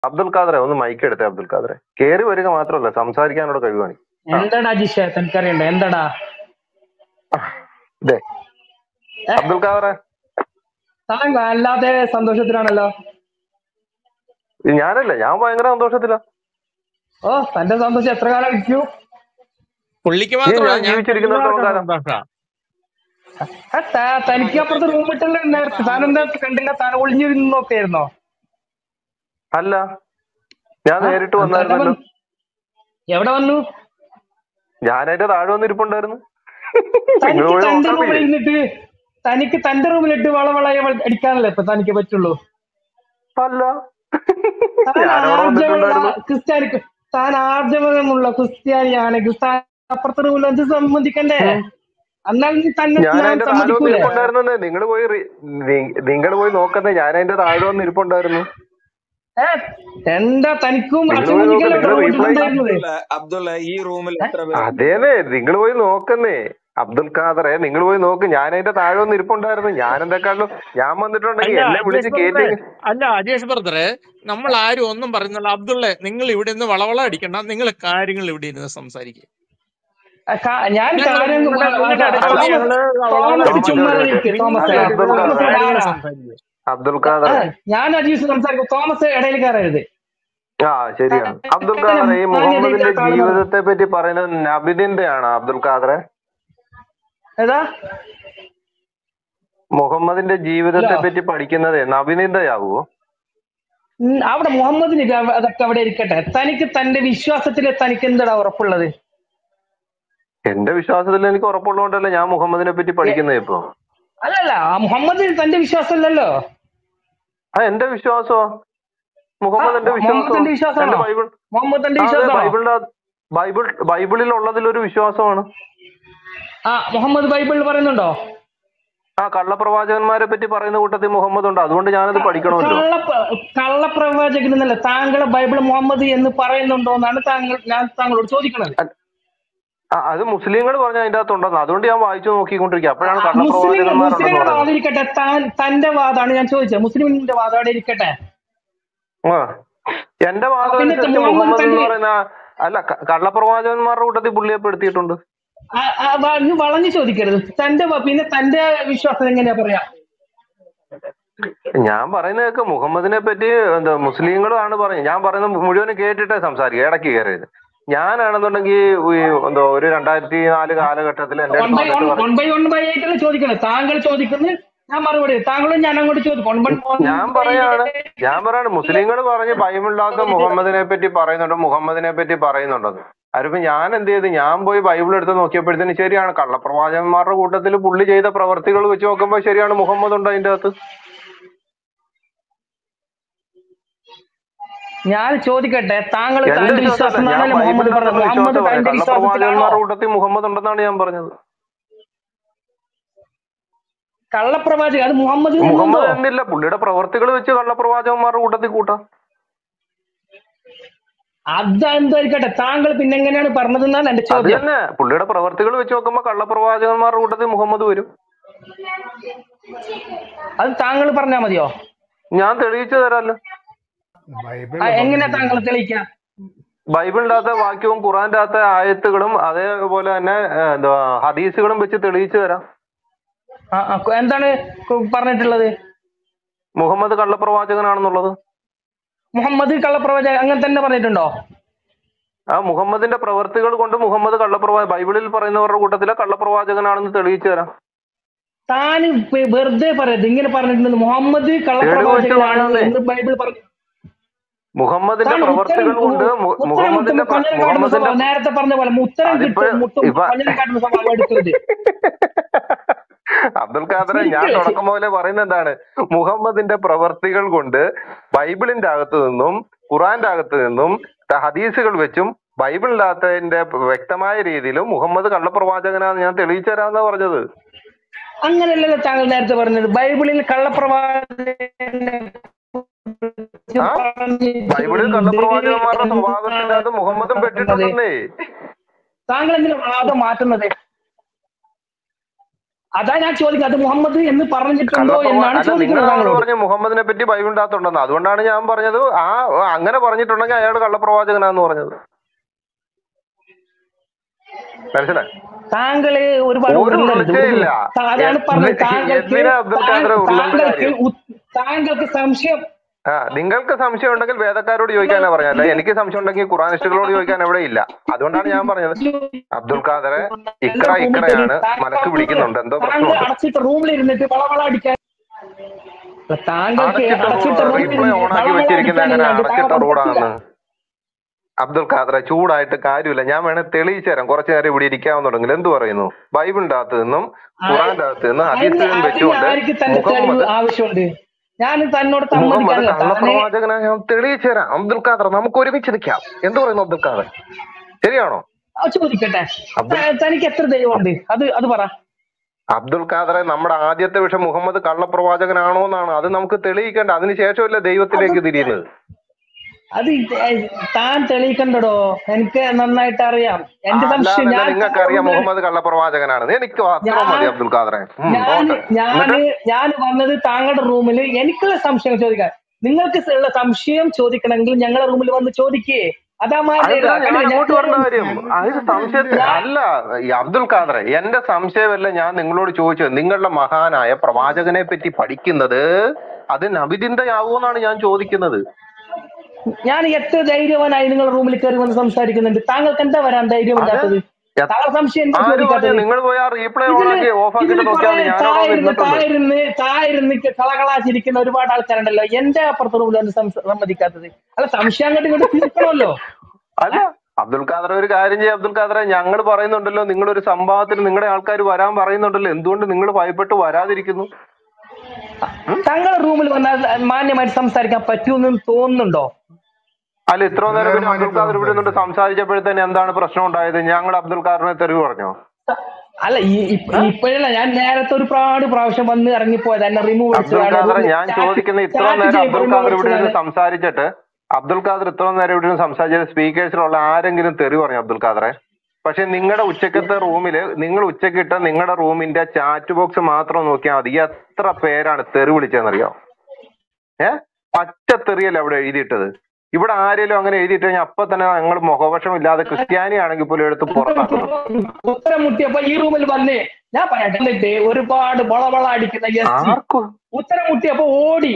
അബ്ദുൽ ഖാദറെ ഒന്ന് മൈക്ക് എടുത്തേ അബ്ദുൽ ഖാദറെ കേറി വരിക മാത്രമല്ല സംസാരിക്കാനുള്ള കഴിവ് കാണിക്കും ആ എന്താടാ ജിഷ തനിക്കറിയണ്ട എന്താടാ ഇതേ ഏ അബ്ദുൽ ഖാദറെ താൻ അല്ലാതെ സന്തോഷത്തിലാണല്ലോ ഇത് ഞാനല്ല ഞാൻ ഭയങ്കര സന്തോഷത്തിലാ ഓ തന്റെ സന്തോഷം എത്ര കാലം ഇരിക്കും പുള്ളിക്ക് ഈ മാത്രമല്ല ഞാൻ ഞാൻ ജീവിച്ചിരിക്കുന്നിടത്തോളം എല്ലാവർക്കും കാലം സന്തോഷാ ആ, താ- തനിക്ക് അപ്പുറത്ത് റൂം ഇട്ടല്ലേ നേരത്തെ താനെന്താ കണ്ടില്ല താൻ ഒളിഞ്ഞിരുന്ന് നോക്കായിരുന്നോ അല്ല ഞാൻ ആ നേരിട്ട് താൻ തന്നെ വന്നായിരുന്നല്ലോ വന്നു എവിടെ വന്നു ഞാൻ അതിന്റെ താഴെ വന്നിരിപ്പുണ്ടായിരുന്നു നിങ്ങൾ തനിക്ക് പോയി തന്റെ നോക്കാൻ റൂമിൽ വയ്യേ ഇരുന്നിട്ട് തനിക്ക് തന്റെ റൂമിലിട്ട് വളവളയെ അടിക്കാനല്ലേ ഇപ്പൊ തനിക്ക് പറ്റുള്ളൂ അല്ല താൻ ഞാൻ അവിടെ ആർജവമുള്ള വന്നിട്ടുണ്ടായിരുന്നു ക്രിസ്ത്യാനി താൻ ആർജവമുള്ള ക്രിസ്ത്യാനിയാണെങ്കിൽ താൻ അപ്പുറത്തെ റൂമിൽ എന്ത് സംബന്ധിക്കണ്ടേ ഉം. എന്നാൽ നീ തന്നെ ഞാൻ ഞാൻ അതിന്റെ താഴെ വന്ന് സമ്മതിക്കൂലേ ഇരിപ്പുണ്ടായിരുന്നേ നിങ്ങൾ പോയി നിങ്ങൾ പോയി നോക്കുന്നേ ഞാൻ അതിന്റെ താഴെ വന്ന് ഇരിപ്പുണ്ടായിരുന്നു ഏ എന്താ തനിക്കും നിങ്ങൾ അച്ഛൻ പോയി നോക്ക് കുഞ്ഞിക്കല്ലേ നിങ്ങൾ റീപ്ലൈ ഉണ്ടായിരുന്നത് അബ്ദുള്ള അബ്ദുള്ള ഈ റൂമിൽ ഏ? എത്ര പേരുണ്ട് അതേനെ നിങ്ങൾ പോയി നോക്കുന്നേ അബ്ദുൽ ഖാദറെ നിങ്ങൾ പോയി നോക്ക് ഞാൻ അതിന്റെ താഴെ വന്ന് ഇരിപ്പുണ്ടായിരുന്നു ഞാൻ എന്തെക്കാളും ഞാൻ വന്നിട്ടുണ്ടെങ്കിൽ അല്ല എന്നെ വിളിച്ച് അജേഷ് ബ്രദറെ കേറ്റി അല്ല അജേഷ് ബ്രദറെ നമ്മൾ ആരും ഒന്നും പറയുന്നില്ല അബ്ദുള്ള നിങ്ങൾ ഇവിടെ നിന്ന് വളവള അടിക്കണ്ട നിങ്ങൾ കാര്യങ്ങൾ ഇവിടെ ഇരുന്ന് സംസാരിക്കുക ആ, കാ- ഞാൻ ഞങ്ങൾ കാര്യം നിങ്ങളുടെ ആ, നിങ്ങളുടെ ആ, അടുക്കള തോമസ് ഞങ്ങള് വളവള തോമസ് തോമസ് അടിച്ചു ചുമ്മാ ഒരു ഇരിക്ക് മിനിറ്റ് തോമസ് നിങ്ങൾ അല്ല ഇവിടെ അബ്ദുൽ നിന്ന് തോമസ് ഖാദറെ കാര്യങ്ങൾ വാടാ സംസാരിക്കുക അബ്ദുൽ ആ, ഖാദറെ ഞാൻ അജീസ് സംസാരിക്കും തോമസ് ഇടയിൽ കയറരുത് ആ ശരിയാണ് അബ്ദുൽ അങ്ങനെ ഖാദറെ ഈ മാന്യതയില്ലാത്ത മുഹമ്മദിന്റെ ആള് പറഞ്ഞു ജീവിതത്തെ പറ്റി പറയുന്നത് നബിദിന്റെ ആണ് അബ്ദുൽ ഖാദറെ ഏതാ മുഹമ്മദിന്റെ ജീവിതത്തെ ഹലോ പറ്റി പഠിക്കുന്നത് നബിദിന്റെ ആവുമോ ഉം, അവിടെ മുഹമ്മദിന് ഗ- അതൊക്കെ അവിടെ ഇരിക്കട്ടെ തനിക്ക് തന്റെ വിശ്വാസത്തിൽ തനിക്ക് എന്താടാ ഉറപ്പുള്ളത് എന്റെ വിശ്വാസത്തിൽ എനിക്ക് ഉറപ്പുള്ളതുകൊണ്ടല്ലേ ഞാൻ മുഹമ്മദിനെ പറ്റി എ- പഠിക്കുന്നത് ഇപ്പൊ അല്ലല്ല ആ മുഹമ്മദിന് തന്റെ വിശ്വാസമല്ലല്ലോ ആ എന്റെ വിശ്വാസമോ ആ മുഹമ്മദ് എന്റെ മു- വിശ്വാസമോ മുഹമ്മദ് തന്റെ എന്റെ വിശ്വാസമാണോ ബൈബിൾ മുഹമ്മദ് തന്റെ ആ അതെ വിശ്വാസമാണോ ബൈബിളിന്റെ ബൈബിൾ ബൈബിളിൽ ഉള്ളതിൽ ഒരു വിശ്വാസമാണ് ആ മുഹമ്മദ് ബൈബിളിൽ പറയുന്നുണ്ടോ ആ കള്ളപ്രവാചകന്മാരെ പറ്റി പറയുന്ന കൂട്ടത്തിൽ മുഹമ്മദ് ഉണ്ട് അതുകൊണ്ട് ഞാനത് ക- പഠിക്കണമല്ലോ കള്ള കള്ളപ്രവാചകൻ എന്നല്ല താങ്കളെ ബൈബിൾ മുഹമ്മദ് എന്ന് പറയുന്നുണ്ടോ എന്നാണ് താങ്കൾ ഞാൻ താങ്കളോട് ചോദിക്കുന്നത് അ- ആ, അത് മുസ്ലിങ്ങൾ പറഞ്ഞ അതിന്റെ അകത്തുണ്ടെന്ന് അതുകൊണ്ട് ഞാൻ വായിച്ചു നോക്കിക്കൊണ്ടിരിക്കുക അപ്പോഴാണ് മുസ്ലിം കള്ളപ്രവാചകന്മാരുണ്ടെന്ന് മുസ്ലിങ്ങളുടെ പറയുന്നത് വാദം ഇരിക്കട്ടെ താൻ തന്റെ വാദമാണ് ഞാൻ ചോദിച്ചത് മുസ്ലിമിന്റെ വാദം അവിടെ ഇരിക്കട്ടെ ആ എന്റെ ആ, വാദം പിന്നെ അനുസരിച്ച് മുഹമ്മദ് മുഹമ്മദ് എന്ന് തന്റെ പറയുന്ന അല്ല ക- കള്ളപ്രവാചകന്മാരുടെ കൂട്ടത്തിൽ പുള്ളിയെ പെടുത്തിയിട്ടുണ്ട് ആ, ആ, വ- നീ വളഞ്ഞു ചോദിക്കരുത് തന്റെ വ- പിന്നെ തന്റെ വിശ്വാസം എങ്ങനെയാ പറയാ ഞാൻ പറയുന്നതൊക്കെ മുഹമ്മദിനെ പറ്റി എന്താ മുസ്ലിങ്ങളാണ് പറയുന്നത് ഞാൻ പറയുന്നത് മുഴുവനും കേട്ടിട്ടേ സംസാരിക്കുക ഇടയ്ക്ക് കയറിയത് ഞാനാണെന്നുണ്ടെങ്കിൽ ഈ എന്തോ ഒരു രണ്ടായിരത്തി നാല് കാലഘട്ടത്തിൽ എന്റെ വൺ അടുത്ത് ബൈ വൺ വന്നിട്ട് പറയും വൺ ബൈ വൺ ബൈ ആയിട്ടല്ലേ ചോദിക്കുന്നത് താങ്കൾ ചോദിക്കുന്നത് ഞാൻ മറുപടി താങ്കളും ഞാൻ അങ്ങോട്ട് ചോദിക്കും വൺ ബൈ വൺ ഞാൻ ബൈ പറയാണ് ഞാൻ പറയാണ് മുസ്ലിങ്ങൾ പറഞ്ഞ് ബൈബിളിനകത്ത് മുഹമ്മദിനെ പറ്റി പറയുന്നുണ്ട് മുഹമ്മദിനെ പറ്റി പറയുന്നുണ്ടെന്ന് അതിപ്പോ ഞാൻ എന്ത് ചെയ്ത് ഞാൻ പോയി ബൈബിൾ എടുത്ത് നോക്കിയപ്പോഴത്തേന് ശരിയാണ് കള്ളപ്രവാചകന്മാരുടെ കൂട്ടത്തിൽ പുള്ളി ചെയ്ത പ്രവർത്തികൾ വെച്ച് നോക്കുമ്പോൾ ശരിയാണ് മുഹമ്മദ് ഉണ്ട് അതിന്റെ അകത്ത് ഞാൻ ചോദിക്കട്ടെ താങ്കൾ എന്റെ തന്റെ വിശ്വാസം വിശ്വാസമല്ല ഞാൻ എന്നാണല്ലോ മുഹമ്മദ് ബൈബിളിനകത്തുള്ള പറഞ്ഞത് മുഹമ്മദ് വിശ്വാസം പറയാം തന്റെ വിശ്വാസത്തിലാണോ കള്ളപ്രവാചകന്മാരുടെ കൂട്ടത്തിൽ മുഹമ്മദ് ഉണ്ടെന്നാണ് ഞാൻ പറഞ്ഞത് കള്ളപ്രവാചകൻ അത് മുഹമ്മദ് എന്നുണ്ടോ മുഹമ്മദ് എന്നില്ല പുള്ളിയുടെ പ്രവർത്തികൾ വെച്ച് കള്ളപ്രവാചകന്മാരുടെ കൂട്ടത്തിൽ കൂട്ടാം അതെന്തായിരിക്കട്ടെ താങ്കൾ പിന്നെ എങ്ങനെയാണ് പറഞ്ഞതെന്നാണ് എന്റെ അത് ചോദ്യം തന്നെ പുള്ളിയുടെ പ്രവർത്തികൾ വെച്ച് നോക്കുമ്പോൾ കള്ളപ്രവാചകന്മാരുടെ കൂട്ടത്തിൽ മുഹമ്മദ് വരും അത് താങ്കൾ പറഞ്ഞാ മതിയോ ഞാൻ തെളിയിച്ചു തരാമല്ലോ ആ, എങ്ങനെ താങ്കൾ തെളിയിക്കാം ബൈബിളിന്റെ അകത്തെ വാക്യവും ഖുറാന്റെ അകത്തെ ആയത്തുകളും അതേപോലെ തന്നെ ഏഹ്, എന്തുവാ ഹദീസുകളും വെച്ച് തെളിയിച്ചു തരാം ആ, ആ, എന്താണ് കു- പറഞ്ഞിട്ടുള്ളത് മുഹമ്മദ് കള്ളപ്രവാചകനാണെന്നുള്ളത് മുഹമ്മദ് കള്ളപ്രവാചകൻ അങ്ങനെ തന്നെ പറഞ്ഞിട്ടുണ്ടോ ആ മുഹമ്മദിന്റെ പ്രവർത്തികൾ കൊണ്ട് മുഹമ്മദ് കള്ളപ്രവാ ബൈബിളിൽ പറയുന്നവരുടെ കൂട്ടത്തിലെ കള്ളപ്രവാചകനാണെന്ന് തെളിയിച്ചു തരാം താൻ വെ- വെറുതെ പറയരുത് ഇങ്ങനെ പറഞ്ഞിട്ടുണ്ട് മുഹമ്മദ് തെളിവ് വെച്ച് കള്ളപ്രവാചകനാണ് പറയാതെ എന്ന് ബൈബിൾ പറഞ്ഞു മുഹമ്മദിന്റെ താൻ ഉത്തരം പ്രവർത്തികൾ കൊണ്ട് മു- ഉത്തരം മുഹമ്മദിന്റെ മുട്ടുമ്പോ പ്ര- പഞ്ഞം കാട്ടുന്ന മുഹമ്മദിന്റെ സ്വഭാവം നേരത്തെ പറഞ്ഞ പോലെ ഉത്തരം അതിപ്പോ കിട്ടും മുട്ടും ഇപ്പൊ പഞ്ഞം കാട്ടുന്ന സ്വഭാവം എടുക്കരുത് അബ്ദുൽ ഖാദറെ ഞാൻ ശരിക്കും തുടക്കം മുതലേ പറയുന്നത് എന്താണ് മുഹമ്മദിന്റെ പ്രവർത്തികൾ കൊണ്ട് ബൈബിളിന്റെ അകത്ത് നിന്നും ഖുറാന്റെ അകത്ത് നിന്നും ത- ഹദീസുകൾ വെച്ചും ബൈബിളിനകത്തതിന്റെ വ്യക്തമായ രീതിയിലും മുഹമ്മദ് കള്ളപ്രവാചകനാന്ന് ഞാൻ തെളിയിച്ചു തരാമെന്നാ പറഞ്ഞത് അങ്ങനെയല്ലല്ലോ താങ്കൾ നേരത്തെ പറഞ്ഞത് ബൈബിളിൽ കള്ളപ്രവാചകനെ ആ ബൈബിളിൽ കള്ളപ്രവാചകന്മാരുടെ സ്വഭാവത്തിന്റെ അകത്ത് മുഹമ്മദും പെട്ടിട്ടുണ്ടെന്നേ താങ്കൾ എന്തിനാ വാദം മാറ്റുന്നത് അതാ ഞാൻ ചോദിക്കുന്നത് അത് മുഹമ്മദ് എന്ന് പറഞ്ഞിട്ടുണ്ടോ കള്ളപ്രവാ എന്നാണ് അല്ല ചോദിക്കുന്നത് നിങ്ങളാണ് താങ്കളോട് പറഞ്ഞ മുഹമ്മദിനെ പറ്റി ബൈബിളിനകത്തുണ്ടെന്ന് അതുകൊണ്ടാണ് ഞാൻ പറഞ്ഞത് ആ അങ്ങനെ പറഞ്ഞിട്ടുണ്ടെങ്കിൽ അയാൾ കള്ളപ്രവാചകനാന്ന് പറഞ്ഞത് മനസ്സിലായി താങ്കള് ഒരുപാട് ഒരു ഉരുളരുത് ഉറച്ചയില്ല ഉരുളരുത്. താ- അതാണ് പറഞ്ഞത് താങ്കൾക്ക് എന്തിനാ അബ്ദുൽ ഖാദർ താ- ഉരുളേണ്ട താങ്കൾക്ക് കാര്യം ഉ- താങ്കൾക്ക് സംശയം ആ നിങ്ങൾക്ക് സംശയം ഉണ്ടെങ്കിൽ വേദക്കാരോട് ചോദിക്കാനാ പറഞ്ഞല്ല എനിക്ക് സംശയം ഉണ്ടെങ്കിൽ ഖുറാനിസ്റ്റുകളോട് ചോദിക്കാൻ എവിടെ ഇല്ല അതുകൊണ്ടാണ് ഞാൻ പറഞ്ഞത് അബ്ദുൽ ഖാദറെ ഇക്ര ഇക്രയാണ് മലക്ക് പിടിക്കുന്നുണ്ട് എന്തോ താങ്കൾ പ്രശ്നമുണ്ട് അടച്ചിട്ട റൂമിൽ ഇരുന്നിട്ട് വളവള അടിക്കാൻ താങ്കൾക്ക് അടച്ചിട്ട അടച്ചിട്ട റൂമിൽ റീപ്ലേ ഇരുന്ന് ഓൺ ആക്കി വളവള വെച്ചിരിക്കുന്ന എങ്ങനെ അടിക്കാനില്ലാണ്ട് അടച്ചിട്ട താങ്കൾ റോഡാണെന്ന് പറ്റില്ല. അബ്ദുൽ ഖാദറെ ചൂടായിട്ട് കാര്യമില്ല ഞാൻ വേണേ തെളിയിച്ചു തരാം കുറച്ചു നേരം ഇവിടെ ഇരിക്കാവുന്നുണ്ടെങ്കിൽ എന്ത് പറയുന്നു ബൈബിളിന്റെ അകത്ത് നിന്നും ഖുറാന്റെ അകത്ത് നിന്നും അതിന് ഹദീസുകൾ അതിന് വെച്ചുകൊണ്ട് ആർക്ക് തന്നെ തെളിവ് മുഹമ്മദ് ആവശ്യമുണ്ട് ഞാൻ തന്നോട് മുഹമ്മദ് സമ്മതിക്കാനില്ല താനെ കള്ളപ്രവാചകനാ ഞാൻ തെളിയിച്ചു തരാം അബ്ദുൽ ഖാദർ നമുക്ക് ഒരുമിച്ച് നിൽക്കാം എന്ത് പറയുന്നു അബ്ദുൽ ഖാദർ ശരിയാണോ ആ, ചോദിക്കട്ടെ അബ്ദുൽ ത- തനിക്ക് എത്ര ദൈവമുണ്ട് അത് അത് പറ അബ്ദുൽ ഖാദറെ നമ്മുടെ ആദ്യത്തെ വിഷയം മുഹമ്മദ് കള്ളപ്രവാചകനാണോ എന്നാണ് അത് നമുക്ക് തെളിയിക്കേണ്ട അതിനുശേഷമല്ലേ ദൈവത്തിലേക്ക് തിരിയുന്നത് അത് ഇത് താൻ തെളിയിക്കണ്ടടോ എനിക്ക് നന്നായിട്ട് അറിയാം എന്റെ സംശയം അല്ലാതെ ഞാൻ നിങ്ങൾക്ക് അറിയാം മുഹമ്മദ് കള്ളപ്രവാചകനാണെന്ന് എനിക്ക് അത്ര ഞാൻ- മതി അബ്ദുൽ ഖാദറെ ഉം, ഞാൻ പോട്ടെ. ഞാന് എന്നിട്ട് ഞാൻ വന്നത് താങ്കളുടെ റൂമിൽ എനിക്കുള്ള സംശയം ചോദിക്കാൻ നിങ്ങൾക്ക് ഉള്ള സംശയം ചോദിക്കണമെങ്കിൽ ഞങ്ങളുടെ റൂമിൽ വന്ന് ചോദിക്കേ അതാ മാതിരി അതെന്താ ഞാൻ അങ്ങനെ അങ്ങോട്ട് പറഞ്ഞ ഞാൻ- കാര്യം അത് സംശയത്തിൽ അല്ല ഈ അബ്ദുൽ ഖാദറെ എന്റെ സംശയമല്ല ഞാൻ നിങ്ങളോട് ചോദിച്ചത് നിങ്ങളുടെ മഹാനായ പ്രവാചകനെ പറ്റി പഠിക്കുന്നത് അത് നബിദിന്തയാവൂന്നാണ് ഞാൻ ചോദിക്കുന്നത് ഞാൻ എത്ര ധൈര്യവാനായി നിങ്ങളുടെ റൂമിൽ കയറി വന്ന് സംസാരിക്കുന്നുണ്ട് താങ്കൾക്ക് എന്താ വരാൻ ധൈര്യമില്ലാത്തത് എ- താങ്കൾ സംശയം എന്താ ആര് പറഞ്ഞു ചോദിക്കാത്തത് നിങ്ങൾ പോയി ആ റീപ്ലേ ഓൺ ഇതില് ആക്കി ഓഫ് ഇതില് ആക്കിയിട്ട് നോക്കിയാൽ കുറെ മതി ഞാനവിടെ തായിരുന്ന് ഇരുന്നിട്ടുണ്ട് തായിരുന്ന് തായിരുന്ന് കളകളാച്ചിരിക്കുന്ന ഒരുപാട് ആൾക്കാരുണ്ടല്ലോ എന്റെ അപ്പുറത്ത് റൂമിൽ വന്ന് സംസ- സമ്മതിക്കാത്തത് അല്ല സംശയം അങ്ങോട്ട് ഇങ്ങോട്ട് തീർക്കണമല്ലോ അല്ല അബ്ദുൽ ഖാദർ ഒരു കാര്യം ചെയ്യും അബ്ദുൽ ഖാദറെ ഞങ്ങൾ പറയുന്നുണ്ടല്ലോ നിങ്ങളൊരു സംഭവത്തിന് നിങ്ങളുടെ ആൾക്കാർ വരാൻ പറയുന്നുണ്ടല്ലോ എന്തുകൊണ്ട് നിങ്ങൾ ഭയപ്പെട്ട് വരാതിരിക്കുന്നു താങ്കളുടെ റൂമിൽ വന്നാൽ മാന്യമായിട്ട് സംസാരിക്കാൻ പറ്റുമെന്ന് തോന്നുന്നുണ്ടോ അല്ല ഇത്ര നേരം പിന്നെ അബ്ദുൽ ഖാദർ ഇവിടെ നിന്നിട്ട് സംസാരിച്ചപ്പോഴത്തേന് എന്താണ് പ്രശ്നം ഉണ്ടായത് ഞങ്ങൾ അബ്ദുൽ ഖാദറിനെ തെറിവ് പറഞ്ഞോ അല്ല ഈ ഇപ്പ- ഇപ്പോഴല്ല ഞാൻ നേരത്തെ ഒരുപാട് പ്രാവശ്യം വന്ന് ഇറങ്ങിപ്പോയത് എന്നെ റിമൂവ് അബ്ദുൽ ഖാദർ ഞാൻ ചോദിക്കുന്ന ഇത്ര നേരം അബ്ദുൽ ഖാദർ ഇവിടെ നിന്ന് സംസാരിച്ചിട്ട് അബ്ദുൽ ഖാദർ ഇത്ര നേരം ഇവിടെ നിന്ന് സംസാരിച്ചിട്ട് സ്പീക്കേഴ്സിലുള്ള ആരെങ്കിലും തെറി പറഞ്ഞു അബ്ദുൽ ഖാദറെ പക്ഷെ നിങ്ങളുടെ ഉച്ചക്കത്തെ റൂമില് നിങ്ങൾ ഉച്ചക്കിട്ട നിങ്ങളുടെ റൂമിന്റെ ചാറ്റ് ബോക്സ് മാത്രം നോക്കിയാൽ മതി എത്ര പേരാണ് തെറി വിളിച്ചതെന്നറിയോ ഏ പച്ച തെറിയല്ലേ അവിടെ എഴുതിയിട്ടത് ഇവിടെ ആരെങ്കിലും അങ്ങനെ എഴുതിയിട്ട് കഴിഞ്ഞാൽ അപ്പൊ തന്നെ ഞങ്ങൾ മുഖപക്ഷം ഇല്ലാതെ ക്രിസ്ത്യാനി ആണെങ്കിൽ പോലും എടുത്ത് പുറത്താക്കുന്നു ഉത്തരം മുട്ടിയപ്പോ ഈ റൂമിൽ വന്ന് ഞാൻ പറയട്ടെ എന്നിട്ട് ഒരുപാട് വളവള അടിക്കുന്ന എസ് ആർക്കും ഉത്തരം മുട്ടിയപ്പോ ഓടി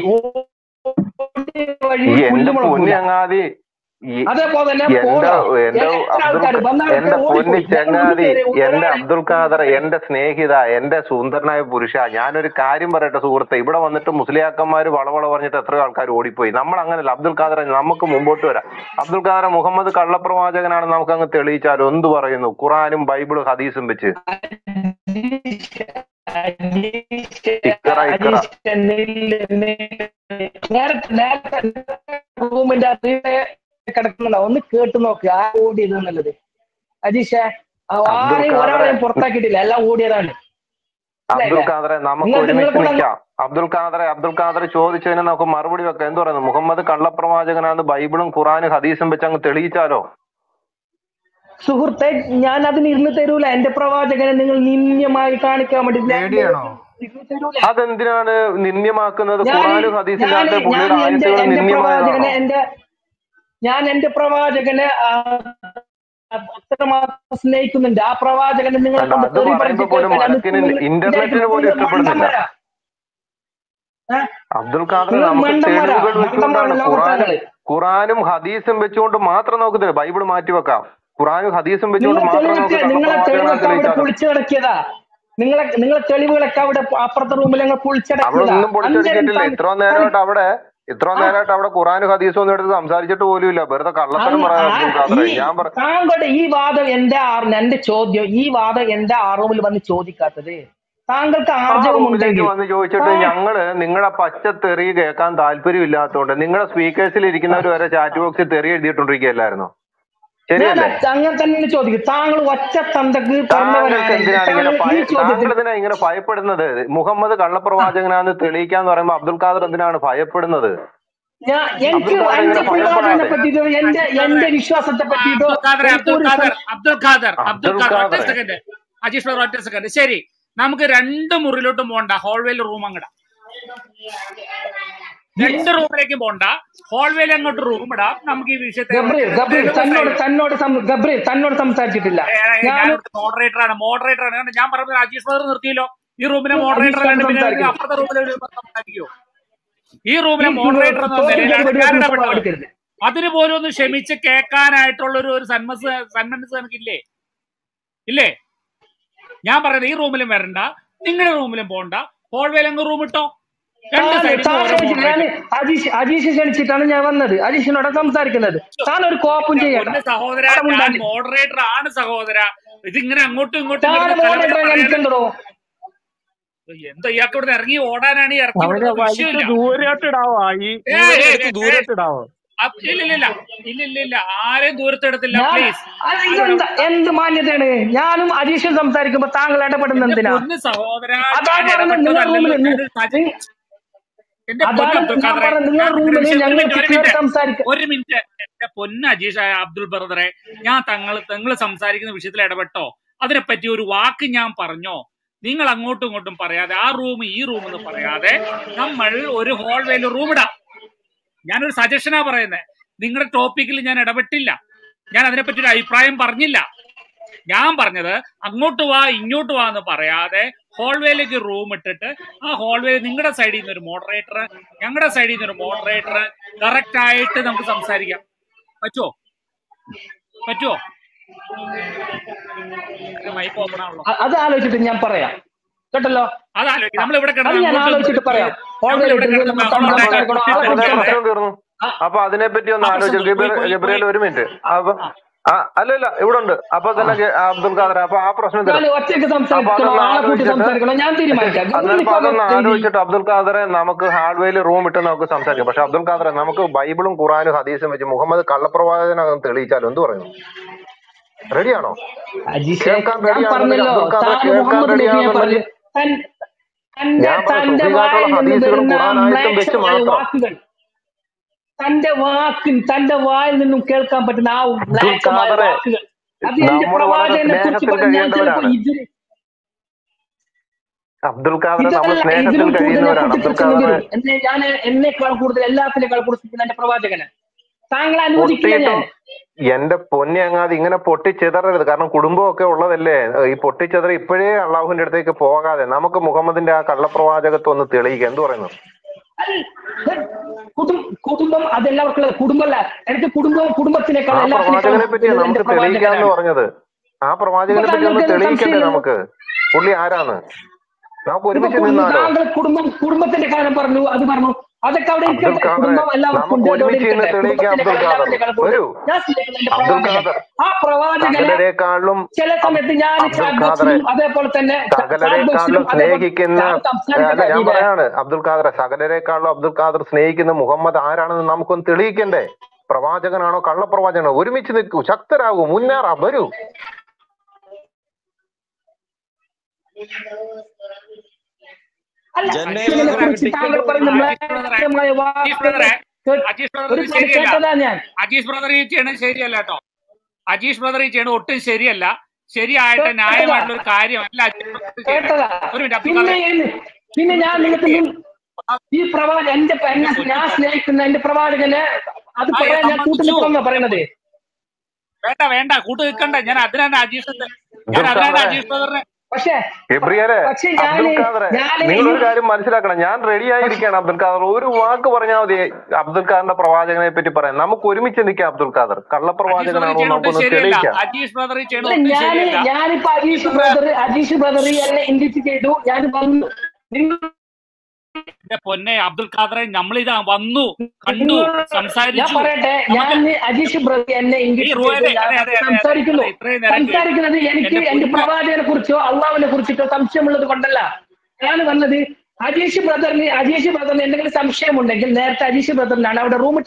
ഓടി വഴി ഈ എന്റെ പുല്ല് പൊന്നു മുളക്കൂല ചങ്ങാതി ഈ അതേപോലെ തന്നെ എന്റെ പോണോ എന്റെ എത്ര അബ്ദുൽ ആൾക്കാർ വന്ന എന്റെ ആൾക്കാർ പൊന്നി ഓടിപ്പോയി ഞങ്ങൾ ചങ്ങാതി വീട്ടുകാരെ എന്റെ ഒരാളെ അബ്ദുൽ ഖാദർ എന്റെ സ്നേഹിത എന്റെ സുന്ദരനായ പുരുഷ ഞാനൊരു കാര്യം പറയട്ടെ സുഹൃത്തെ ഇവിടെ വന്നിട്ട് മുസ്ലിയാക്കന്മാര് വളവള പറഞ്ഞിട്ട് എത്രയോ ആൾക്കാർ ഓടിപ്പോയി നമ്മൾ അങ്ങനല്ല അബ്ദുൽ ഖാദർ നമുക്ക് മുമ്പോട്ട് വരാം അബ്ദുൽ ഖാദർ മുഹമ്മദ് കള്ളപ്രവാചകനാണെന്ന് നമുക്ക് അങ്ങ് തെളിയിച്ചാലോ എന്ത് പറയുന്നു ഖുറാനും ബൈബിളും ഹദീസും വെച്ച് ഇക്കറ, ഇക്കറ. നേരത്തെ നേരത്തെ റൂമിന്റെ അതിലെ കിടക്കുന്നുണ്ടോ ഒന്ന് കേട്ട് നോക്ക് ആ ഓടിയത് എന്നുള്ളത് അജീഷേ ആ അബ്ദുൽ ആരെയും ഖാദറെ. ഒരാളെയും പുറത്താക്കിയിട്ടില്ല എല്ലാം ഓടിയതാണ് അബ്ദുൽ ഖാദറെ നമുക്ക് നിങ്ങൾ- ഒരുമിച്ച് നിങ്ങൾ നിൽക്കാം അബ്ദുൽ ഖാദറെ അബ്ദുൽ ഖാദർ ചോദിച്ചതിന് നമുക്ക് മറുപടി വെക്കാം എന്ത് പറയുന്നു മുഹമ്മദ് കള്ളപ്രവാചകനാന്ന് ബൈബിളും ഖുറാനും ഹദീസും വെച്ച് അങ്ങ് തെളിയിച്ചാലോ സുഹൃത്തെ ഞാൻ അതിന് ഇരുന്ന് തരൂല എന്റെ പ്രവാചകനെ നിങ്ങൾ നിന്യമായി കാണിക്കാൻ വേണ്ടി ഞാൻ പേടിയാണോ? ഇരുന്ന് തരൂല. അതെന്തിനാണ് നിന്ദ്യമാക്കുന്നത് ഞാൻ- ഖുറാനും ഹദീസിന്റെ ഞാൻ- അകത്തെ പുള്ളിയുടെ ഞാൻ എന്റെ- ആയത്തുകൾ എന്റെ നിന്ദ്യമായതാണോ പ്രവാചകനെ എന്റെ ഞാൻ എന്റെ പ്രവാചകനെ ആ, അത്രമാത്രം സ്നേഹിക്കുന്നുണ്ട് ആ പ്രവാചകനെ നിങ്ങളെ അല്ല, കൊണ്ട് അത് തെറി പറയുമ്പോ പറഞ്ഞിട്ട് പോലും കേൾക്കാൻ മലക്കിന് നിങ്ങൾ ഇന്റർനെറ്റിന് പോലും നിങ്ങൾ ഇഷ്ടപ്പെടുന്നില്ല. മണ്ടന്മാരാ. ഏ? അബ്ദുൽ ഖാദർ നിങ്ങൾ നമുക്ക് മണ്ടന്മാരാ. തെളിവുകൾ വെച്ചുകൊണ്ടാണ് മണ്ടന്മാരല്ല ഖുറാനും മണ്ടന്മാര്. ഖുറാനും ഹദീസും വെച്ചുകൊണ്ട് മാത്രം നമുക്ക് തെളി- ബൈബിൾ മാറ്റി വെക്കാം ഖുറാനും ഹദീസും വെച്ചുകൊണ്ട് നിങ്ങളെ മാത്രം നമുക്ക് തെളിവൊക്കെ നിങ്ങളെ തെളിവൊക്കെ അവിടെ കള്ളപ്രവാചകനാണ് പൊളിച്ചു കിടക്കിയതാ നിങ്ങളെ നിങ്ങളെ തെളിവുകളൊക്കെ അവിടെ അപ്പുറത്തെ റൂമിൽ ഞങ്ങൾ അവിടെ പൊളിച്ചടക്കിയതാ ഒന്നും പൊളിച്ചെടുക്കിയിട്ടില്ല അന്നേരം ഇത്ര നേരമായിട്ട് അവിടെ ഇത്ര നേരമായിട്ട് അവിടെ ഖുറാനും ഹദീസും ഒന്നും എടുത്ത് സംസാരിച്ചിട്ട് പോലും ഇല്ല വെറുതെ കള്ളത്തരം അങ്ങ് പറയാം ആ- അബ്ദുൽ ഖാദറെ ഈ ഞാൻ പറ താങ്കളുടെ ഈ വാദം എന്റെ ആ- എന്റെ ചോദ്യം ഈ വാദം എന്റെ ആ റൂമിൽ വന്ന് ചോദിക്കാത്തത് താങ്കൾക്ക് ആ ആർജവം റൂമിലേക്ക് ഉണ്ടെങ്കിൽ വന്ന് ചോദിച്ചിട്ട് താ- ഞങ്ങള് നിങ്ങളുടെ പച്ച തെറി കേൾക്കാൻ താല്പര്യമില്ലാത്തതുകൊണ്ട് നിങ്ങളുടെ സ്പീക്കേഴ്സിൽ ഇരിക്കുന്നവർ വരെ ചാറ്റ് ബോക്സിൽ തെറി എഴുതിയിട്ടുണ്ടിരിക്കുകയല്ലായിരുന്നോ ഞാൻ ശരിയല്ലേ അങ്ങനെ തന്നെ ചോദിക്കും താങ്കൾ ഒറ്റ തന്തക്ക് താങ്കൾക്ക് എന്തിനാണ് ഇങ്ങനെ താങ്കൾ ഈ ഭയ- താങ്കൾ ചോദ്യത്തിൽ എന്തിനാ ഇങ്ങനെ ഭയപ്പെടുന്നത് മുഹമ്മദ് കള്ളപ്രവാചകനാന്ന് തെളിയിക്കാന്ന് പറയുമ്പോ അബ്ദുൽ ഖാദർ എന്തിനാണ് ഭയപ്പെടുന്നത് ഞാൻ എനിക്ക് അബ്ദുൽ ഖാദർ എന്റെ ഇങ്ങനെ പ്രവാചകനെ ഭയപ്പെടാതെ. പറ്റിയിട്ടോ എന്റെ എന്റെ വിശ്വാസത്തെ പറ്റിയിട്ടോ അബ്ദുൽ ഖാദർ എനിക്ക് അബ്ദുൽ ഒരു ഖാദർ സം- അബ്ദുൽ ഖാദർ അബ്ദുൽ അബ്ദുൽ ഖാദർ ഒറ്റ ഖാദർ. സെക്കൻഡ് അജീഷ് ബ്രദർ ഒറ്റ സെക്കൻഡ് ശരി നമുക്ക് രണ്ട് മുറിയിലോട്ടും പോണ്ട ഹോൾവേയിൽ റൂം അങ്ങടാം രണ്ട് റൂമിലേക്കും പോണ്ട ഹോൾവേയിൽ അങ്ങോട്ട് റൂം ഇടാം നമുക്ക് ഈ വിഷയത്തെ ഗബ്രിൽ ഗബ്രിൽ തന്നോട് തന്നോട് സം- ഗബ്രിൽ തന്നോട് സംസാരിച്ചിട്ടില്ല ഞാൻ ഞാൻ മോഡറേറ്റർ ആണ് മോഡറേറ്റർ ആണ് ഞാൻ പറഞ്ഞത് രാജേഷ് ബ്രദർ നിർത്തിയല്ലോ ഈ റൂമിലെ മോഡറേറ്റർ അജീഷ് അല്ലാണ്ട് പിന്നെ സംസാരിക്കും. അപ്പുറത്തെ റൂമിലെ സംസാരിക്കുമോ ഈ റൂമിലെ മോഡറേറ്റർ എന്ന നിലയിലാണ് ഞാൻ ഇടപെട്ടത് എടുക്കരുത് അതിന് പോലും ഒന്ന് ക്ഷമിച്ച് കേൾക്കാനായിട്ടുള്ള ഒരു ഒരു സന്മസ് സന്മനസ് എനിക്കില്ലേ ഇല്ലേ ഞാൻ പറയുന്നത് ഈ റൂമിലും വരണ്ട നിങ്ങളുടെ റൂമിലും പോണ്ട ഹോൾവേയിൽ അങ്ങ് റൂം ഇട്ടോ രണ്ട് താൻ- സൈഡിൽ താൻ ഓരോ ക്ഷണിച്ച് ഞാൻ moderator. അജീഷ് അജീഷ് ക്ഷണിച്ചിട്ടാണ് ഞാൻ വന്നത് അജീഷിനോട് സംസാരിക്കുന്നത് താൻ ഒരു കോപ്പും ചെയ്യണ്ട പൊന്ന് സഹോദര അവിടെ ഞാൻ ഉണ്ടാക്കി. മോഡറേറ്റർ ആണ് സഹോദര ഇതിങ്ങനെ അങ്ങോട്ടും ഇങ്ങോട്ടും താൻ ഇങ്ങനെ കലവറ മോഡറേറ്റർ പറയാതെ- എനിക്കെന്തോ എന്താ ഇയാൾക്ക് ഇവിടെ ഇറങ്ങി ഓടാനാണ് ഈ ഇറക്കി അവനെ വിടുന്നത് വലിച്ച് വിഷയമില്ല ദൂരോട്ടിടാവോ ഈ ഏയ് ഇവനെ ഏയ് എടുത്ത് ഏയ് ദൂരോട്ടിടാവോ അപ്പ് ഇല്ല ഇല്ല ഇല്ല ഇല്ല ഇല്ല ഇല്ല ആരെയും ദൂരത്തെടുത്തില്ല ഞാൻ പ്ലീസ് അത് ഇതെന്താ എന്ത് മാന്യതയാണ് ഞാനും അജീഷും സംസാരിക്കുമ്പോ താങ്കൾ ഇടപെടുന്ന എന്തിനാ പൊന്ന് സഹോദര അതാണ് ഞാൻ പറഞ്ഞത് നിങ്ങൾ ഇടപെട്ടതല്ലല്ലോ. റൂമിൽ ഞാനൊരു സജ- എന്റെ പൊന്ന് അതാണ് അബ്ദുൽ ഞാൻ ഖാദറെ, പറഞ്ഞത് നിങ്ങൾ ഞാൻ ഒരു റൂമിൽ നിമിഷം, ഒരു ഞങ്ങൾ മിനിറ്റ്, ഒരു കയറി മിനിറ്റ്. സംസാരിക്കാം ഒരു മിനിറ്റ് എന്റെ പൊന്ന് അജീഷ് അബ്ദുൽ ബ്രദറെ ഞാൻ തങ്ങൾ നിങ്ങൾ സംസാരിക്കുന്ന വിഷയത്തിൽ ഇടപെട്ടോ അതിനെപ്പറ്റി ഒരു വാക്ക് ഞാൻ പറഞ്ഞോ നിങ്ങൾ അങ്ങോട്ടും ഇങ്ങോട്ടും പറയാതെ ആ റൂം ഈ റൂം എന്ന് പറയാതെ നമ്മൾ ഒരു ഹോൾവേയിൽ റൂം ഇടാം ഞാനൊരു സജഷനാ പറയുന്നത് നിങ്ങളുടെ ടോപ്പിക്കിൽ ഞാൻ ഇടപെട്ടില്ല ഞാൻ അതിനെപ്പറ്റി ഒരു അഭിപ്രായം പറഞ്ഞില്ല ഞാൻ പറഞ്ഞത് അങ്ങോട്ട് വാ ഇങ്ങോട്ട് വാ എന്ന് പറയാതെ ഹോൾവേയിലേക്ക് റൂം ഇട്ടിട്ട് ആ ഹോൾവേയിൽ നിങ്ങളുടെ സൈഡിൽ നിന്ന് ഒരു മോഡറേറ്റർ ഞങ്ങളുടെ സൈഡിൽ നിന്ന് ഒരു മോഡറേറ്റർ കറക്റ്റ് ആയിട്ട് നമുക്ക് സംസാരിക്കാം പറ്റുമോ പറ്റുമോ മൈക്ക് ഓപ്പൺ ആണല്ലോ അ- അത് ആലോചിച്ചിട്ട് ഞാൻ പറയാം കേട്ടല്ലോ അതാലോചിക്കും നമ്മൾ ഇവിടെ അത് ഞാൻ ആലോചിച്ചിട്ട് പറയാം ഹോൾവേയിൽ ഇട്ടിട്ട് നമ്മൾ സംസാരിക്കണോ ആളെ അപ്പൊ വിളിക്കണ്ടേ? പ്രശ്നം തീർന്നു അപ്പൊ അതിനെപ്പറ്റി ഒന്ന് ആ, ആലോചിച്ചു പ്രശ്നം തീർന്നു. പോയി, ഗബ്രിയേൽ പോയി. ഒരു മിനിറ്റ് അപ്പൊ ആ അല്ലല്ല ഇവിടെ ഉണ്ട് അപ്പൊ തന്നെ ഗ- അബ്ദുൽ ഖാദർ അപ്പൊ ആ പ്രശ്നം ഞാൻ തീർന്നു ഒറ്റയ്ക്ക് അപ്പൊ സംസാരിക്കണോ അതൊന്ന് ആളെ കൂട്ടി ആലോചിച്ചിട്ട് സംസാരിക്കണോ ഞാൻ തീരുമാനിക്കാം ഗബ്രിൽ അന്നേരം ഇപ്പൊ അതൊന്ന് അത് ആലോചിച്ചിട്ട് അബ്ദുൽ ഖാദറെ നമുക്ക് ഹാർഡ്വെയിൽ റൂം ഇട്ട് നമുക്ക് സംസാരിക്കാം പക്ഷെ അബ്ദുൽ ഖാദറെ നമുക്ക് ബൈബിളും ഖുറാനും ഹദീസും വെച്ച് മുഹമ്മദ് കള്ളപ്രവാചകനകം തെളിയിച്ചാലും എന്ത് പറയുന്നു റെഡിയാണോ അജീഷേ കേൾക്കാൻ ഞാൻ ready പറഞ്ഞല്ലോ ആണെന്നുണ്ടെങ്കിൽ അബ്ദുൽ ഖാദർ താൻ കേൾക്കാൻ മുഹമ്മദ് ready നബിയെ പറഞ്ഞു ആണെന്നുണ്ടെങ്കിൽ തൻ- തന്റെ ഞാൻ പറഞ്ഞ തന്റെ സുഫിയായിട്ടുള്ള വായിൽ നിന്ന് ഹദീസുകളും വരുന്ന ഖുറാനായിട്ടും വെച്ച് മ്ലേച്ഛമായ മാത്രം വാക്കുകൾ തന്റെ വാക്കിൻ തന്റെ വായിൽ നിന്നും കേൾക്കാൻ പറ്റുന്ന ആ അബ്ദുൽ മ്ലേച്ഛമായ ഖാദറെ വാക്കുകൾ അത് എന്റെ നമ്മൾ വളരെ പ്രവാചകനെ കുറിച്ച് സ്നേഹത്തിൽ പറഞ്ഞ് ഞാൻ ചിലപ്പോ കഴിയേണ്ടവരാണ് ഇതിന് അബ്ദുൽ ഖാദറെ നമ്മൾ ഇതല്ല സ്നേഹത്തിൽ ഇതിലും കൂടുതൽ കഴിയുന്നവരാണ് അബ്ദുൽ പൊട്ടിത്തെറിച്ചെന്ന് ഖാദറെ വരും എന്നെ ഞാൻ എന്നെക്കാൾ കൂടുതൽ എല്ലാത്തിനേക്കാൾ കൂടുതൽ എന്റെ പ്രവാചകന് താങ്കളെ അനുവദിക്കില്ല ഞാൻ പൊട്ടിയിട്ടും എന്റെ പൊന്നെ അങ്ങാതെ ഇങ്ങനെ പൊട്ടിച്ചെതറരുത് കാരണം കുടുംബമൊക്കെ ഉള്ളതല്ലേ ഈ പൊട്ടിച്ചെതറി ഇപ്പോഴേ അള്ളാഹുവിന്റെ അടുത്തേക്ക് പോകാതെ നമുക്ക് മുഹമ്മദിന്റെ ആ കള്ളപ്രവാചകത്വം ഒന്ന് തെളിയിക്കുക എന്ത് പറയുന്നു കുടും കുടുംബം അതെല്ലാവർക്കും കുടുംബമല്ല എനിക്ക് കുടുംബം കുടുംബത്തിനേക്കാൾ ആ പ്രവാചകനെ പറ്റി എല്ലാത്തിനേക്കാൾ നമുക്ക് എന്റെ തെളിയിക്കാന്ന് പ്രവാചകനാണ് പറഞ്ഞത് ആ പ്രവാചകനെ പറ്റി ഒന്ന് താങ്കൾക്ക് തെളിയിക്കണ്ടേ സംശയമില്ലല്ലോ നമുക്ക് പുള്ളി ആരാന്ന് നമുക്ക് ഇപ്പൊ ഒരുമിച്ച് കുടുംബം നിന്നാലോ താങ്കൾ കുടുംബം കുടുംബത്തിന്റെ കാര്യം പറഞ്ഞു അത് പറഞ്ഞു അതൊക്കെ അവിടെ അബ്ദുൽ ഇരിക്കട്ടെ ഖാദറെ കുടുംബം എല്ലാവർക്കും നമുക്ക് ഉണ്ട് അവിടെ ഒരുമിച്ച് ഇന്ന് ഇരിക്കട്ടെ തെളിയിക്കാം അബ്ദുൽ കുടുംബത്തിനേക്കാൾ ഖാദർ എല്ലാത്തിനേക്കാൾ കൂടുതൽ വരൂ ഞാൻ സ്നേഹിക്കുന്ന എന്റെ അബ്ദുൽ പ്രവാചകൻ ഖാദർ ആ പ്രവാചകനെ സകലരെക്കാളും ചില അബ്- സമയത്ത് ഞാൻ അബ്ദുൽ ചാറ്റ് ഖാദറെ ബോക്സിലും അതേപോലെ തന്നെ ചാറ്റ് സകലരെക്കാളും ബോക്സിലും അതേപോലെ സ്നേഹിക്കുന്ന ഞാൻ അല്ല സംസാരിക്കട്ടെ ഞാൻ ഇതിലെ പറയാണ് അബ്ദുൽ ഖാദർ സകലരെക്കാളും അബ്ദുൽ ഖാദർ സ്നേഹിക്കുന്ന മുഹമ്മദ് ആരാണെന്ന് നമുക്കൊന്ന് തെളിയിക്കണ്ടേ പ്രവാചകനാണോ കള്ളപ്രവാചകനാണോ ഒരുമിച്ച് നിൽക്കൂ ശക്തരാകൂ മുന്നേറാ വരൂ അല്ല ജന്നയിൽ ഇതിനെ വന്ന് കുറിച്ച് താങ്കൾ ടിക്കറ്റ് പറഞ്ഞ അജീഷ് ബ്രദറെ മ്ലേച്ഛമായ അജീഷ് വാക്കുകൾ ബ്രദറെ അജീഷ് ബ്രദർ ഇത് ഒരുപാട് ശരിയല്ല കേട്ടതാ ഞാൻ അജീഷ് ബ്രദർ ഈ ചെയ്യണത് ശരിയല്ല കേട്ടോ അജീഷ് ബ്രദർ ഈ ചെയ്യണത് ഒട്ടും ശരിയല്ല ശരിയായിട്ട് കേട്ടതാ ന്യായമായിട്ടുള്ള ഒരു കാര്യമല്ല അജീഷ് ബ്രദർ ചെയ്യുന്നത് കേട്ടതാ ഒരു മിനിറ്റ് അബ്ദുൽ പിന്നെ ഖാദർ എന്ന് പിന്നെ ഞാൻ നിങ്ങൾക്ക് മുൻ- ഈ പ്രവാചകൻ എന്റെ എന്നെ ഞാൻ സ്നേഹിക്കുന്ന എന്റെ പ്രവാചകനെ അത് ആ, പറയാൻ ഞാൻ കൂട്ടു സമ്മതിച്ചു നിൽക്കുന്ന പറയണത് വേണ്ട വേണ്ട കൂട്ട് നിൽക്കണ്ട ഞാൻ അതിനാണ് അജീഷ് ഞാൻ അബ്ദുൽ അതിനാണ് ഖാദറെ അജീഷ് ബ്രദറിനെ പക്ഷേ ഗബ്രിയലെ പക്ഷെ ഞാന് അബ്ദുൽ ഖാദറെ ഞാന് നിങ്ങൾ ഒരു ഈ- കാര്യം മനസ്സിലാക്കണം ഞാൻ റെഡി ആയിരിക്കുകയാണ് അബ്ദുൽ ഖാദർ ഒരു വാക്ക് പറഞ്ഞാൽ മതി അബ്ദുൽ ഖാദറിന്റെ പ്രവാചകനെ പറ്റി പറയാം നമുക്ക് ഒരുമിച്ച് നിൽക്കാം അബ്ദുൽ ഖാദർ അജീഷ് ബ്രദർ കള്ളപ്രവാചകനാണോ ചെയ്യണ ഒട്ടും നമുക്കൊന്ന് ശരിയല്ല തെളിയിക്കാം അജീഷ് ബ്രദർ ചെയ്യണ അല്ല ഒട്ടും ഞാന് ശരിയല്ല ഞാനിപ്പോ അജീഷ് ബ്രദർ അജീഷ് ബ്രദർ എന്നെ ഇൻഡിറ്റ് ചെയ്തു ഞാൻ വന്നു നിങ്ങൾ എന്റെ പൊന്നെ അബ്ദുൽ ഖാദറെ നമ്മളിതാ വന്നു കണ്ടു നിങ്ങൾ- ഞാൻ സംസാരിച്ചു പറയട്ടെ ഞാൻ നമുക്ക് അജീഷ് ബ്രദർ എന്നെ ഈ ഇൻഡിറ്റ് റൂഹനെ ചെയ്തു ഞാൻ അതെ അതെ അതെ അതെ സംസാരിക്കുന്നു അതെ ഇത്രയും നേരം കേട്ടു സംസാരിക്കുന്നത് എനിക്ക് എന്റെ എന്റെ പൊന്ന പ്രവാചകനെ കുറിച്ചോ അള്ളാവിനെ കുറിച്ചിട്ടോ സംശയമുള്ളത് കൊണ്ടല്ല ഞാൻ വന്നത് അജീഷ് ബ്രദറിന് അജീഷ് ബ്രദറിന് എന്തെങ്കിലും സംശയമുണ്ടെങ്കിൽ നേരത്തെ അജീഷ് ബ്രദറിനാണ് അവിടെ റൂം ഇട്ടത്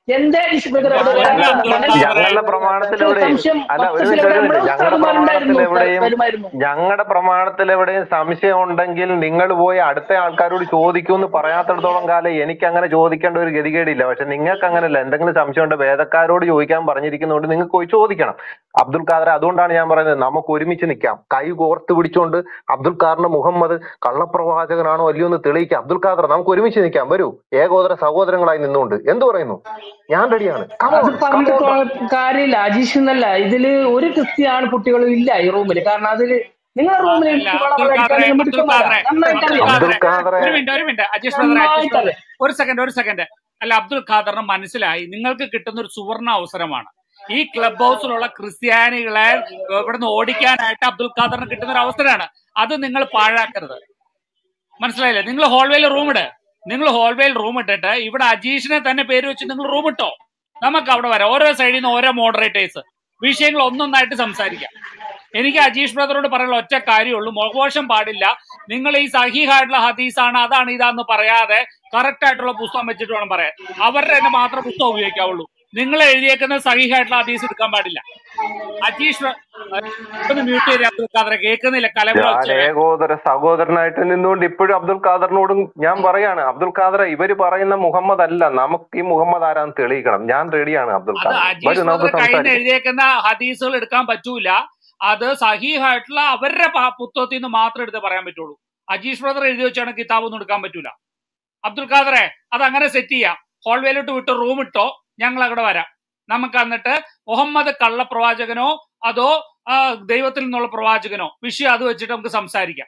എന്തേ അജീഷ് ബ്രദർ അവിടെ പൊന്ന് വരാത്തത് അബ്ദുൾ മനസ്സിൽ ഖാദറെ ഞങ്ങളുടെ പ്രമാണത്തിലെവിടെയും സംശയം അല്ല ഒരു മസ്തിഷ്കിൽ മിനിറ്റ് എവിടെ ഒരു മിനിറ്റ് നമ്മുടെ ഞങ്ങളുടെ സ്ഥലമാരുണ്ടായിരുന്നു പ്രമാണത്തിലെവിടെയും വരുമായിരുന്നു ഞങ്ങളുടെ പ്രമാണത്തിലെവിടെയും സംശയം ഉണ്ടെങ്കിൽ നിങ്ങൾ പോയി അടുത്ത ആൾക്കാരോട് ചോദിക്കുമെന്ന് പറയാത്തിടത്തോളം കാലം എനിക്ക് അങ്ങനെ ചോദിക്കേണ്ട ഒരു ഗതികേടില്ല പക്ഷെ നിങ്ങൾക്ക് അങ്ങനെയല്ല എന്തെങ്കിലും സംശയം ഉണ്ട് വേദക്കാരോട് ചോദിക്കാൻ പറഞ്ഞിരിക്കുന്നതുകൊണ്ട് നിങ്ങൾക്ക് പോയി ചോദിക്കണം അബ്ദുൽ ഖാദർ അതുകൊണ്ടാണ് ഞാൻ പറയുന്നത് നമുക്ക് ഒരുമിച്ച് നിൽക്കാം കൈ കോർത്ത് പിടിച്ചുകൊണ്ട് അബ്ദുൽ ഖാദറിന്റെ മുഹമ്മദ് കള്ളപ്രവാചകനാണോ അല്ലയോ എന്ന് തെളിയിക്കാം അബ്ദുൽ ഖാദർ നമുക്ക് ഒരുമിച്ച് നിൽക്കാം വരൂ ഏകോദര സഹോദരങ്ങളായി നിന്നുകൊണ്ട് എന്ത് പറയുന്നു ഞാൻ റെഡിയാണ് അത് പറഞ്ഞിട്ട് കൊ- കാര്യമില്ല അജീഷ് എന്നല്ല ഇതില് ഒരു ക്രിസ്ത്യാനി കുട്ടികളും ഇല്ല ഈ റൂമിൽ കാരണം അതില് നിങ്ങളുടെ റൂമിൽ അല്ല അബ്ദുൾ ഖാദറെ അബ്ദുൾ ഖാദറെ നന്നായിട്ട് അബ്ദുൾ അറിയാം അബ്ദുൾ ഖാദറെ ഖാദറെ ഒരു മിനിറ്റ് ഒരു മിനിറ്റ് അജീഷ് ബ്രദറെ അജീഷ് നന്നായിട്ട് ബ്രദറെ അറിയാം ഒരു സെക്കൻഡ് ഒരു സെക്കൻഡ് അല്ല അബ്ദുൾ ഖാദറിന് മനസ്സിലായി നിങ്ങൾക്ക് കിട്ടുന്ന ഒരു സുവർണ അവസരമാണ് ഈ ക്ലബ് ഹൗസിലുള്ള ക്രിസ്ത്യാനികളെ ഇവിടുന്ന് ഓടിക്കാനായിട്ട് അബ്ദുൾ ഖാദറിന് കിട്ടുന്ന ഒരു അവസരമാണ് അത് നിങ്ങൾ പാഴാക്കരുത് മനസ്സിലായില്ലേ നിങ്ങൾ ഹോൾവേയിൽ റൂം ഇട് നിങ്ങൾ ഹോൾവേയിൽ റൂം ഇട്ടിട്ട് ഇവിടെ അജീഷിനെ തന്നെ പേര് വെച്ച് നിങ്ങൾ റൂം ഇട്ടോ നമുക്ക് അവിടെ വരാം ഓരോ സൈഡിൽ നിന്ന് ഓരോ മോഡറേറ്റേഴ്സ് വിഷയങ്ങൾ ഒന്നൊന്നായിട്ട് സംസാരിക്കാം എനിക്ക് അജീഷ് ബ്രദറോട് പറയാനുള്ള ഒറ്റ കാര്യമുള്ളൂ മുഖവോഷം പാടില്ല നിങ്ങൾ ഈ സഹീഹായിട്ടുള്ള ഹദീസാണ് അതാണ് ഇതാന്ന് പറയാതെ കറക്റ്റ് ആയിട്ടുള്ള പുസ്തകം വെച്ചിട്ട് വേണം പറയാൻ അവരുടെ തന്നെ മാത്രം പുസ്തകം ഉപയോഗിക്കാവുള്ളൂ നിങ്ങൾ എഴുതിയേക്കുന്ന സഹീഹായിട്ടുള്ള ഹദീസ് എടുക്കാൻ പാടില്ല അജീഷ് ബ്ര- ഒന്ന് മ്യൂട്ട് ചെയ്ത് അബ്ദുൽ ഖാദറെ കേൾക്കുന്നില്ല കലമുറ ഞാൻ ഒച്ച ഏകോദര സഹോദരനായിട്ട് നിന്നുകൊണ്ട് ഇപ്പോഴും അബ്ദുൽ ഖാദറിനോടും ഞാൻ പറയാണ് അബ്ദുൽ ഖാദർ ഇവര് പറയുന്ന മുഹമ്മദ് അല്ല നമുക്ക് ഈ മുഹമ്മദ് ആരാന്ന് തെളിയിക്കണം ഞാൻ റെഡിയാണ് അബ്ദുൽ അത് ഖാദർ അജീഷ് വരൂ നമുക്ക് ബ്രദർ കയ്യിൽ നിന്ന് സംസാരിക്കാം എഴുതിയേക്കുന്ന ഹദീസുകൾ എടുക്കാൻ പറ്റൂല അത് സഹീഹായിട്ടുള്ള അവരുടെ പ- പുസ്തകത്തിൽ നിന്ന് മാത്രം എടുത്ത് പറയാൻ പറ്റുള്ളൂ അജീഷ് ബ്രദർ എഴുതി വെച്ചാണ് കിതാബ് ഒന്നും എടുക്കാൻ പറ്റൂല അബ്ദുൽ ഖാദറെ അത് അങ്ങനെ സെറ്റ് ചെയ്യാം ഹോൾവേയിലോട്ട് വിട്ട് റൂം ഇട്ടോ ഞങ്ങൾ അവിടെ വരാം നമുക്ക് എന്നിട്ട് മുഹമ്മദ് കള്ളപ്രവാചകനോ അതോ ആ, ദൈവത്തിൽ നിന്നുള്ള പ്രവാചകനോ വിഷയം അത് വെച്ചിട്ട് നമുക്ക് സംസാരിക്കാം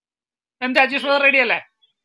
എന്താ അജീഷ് ബ്രദർ റെഡി അല്ലേ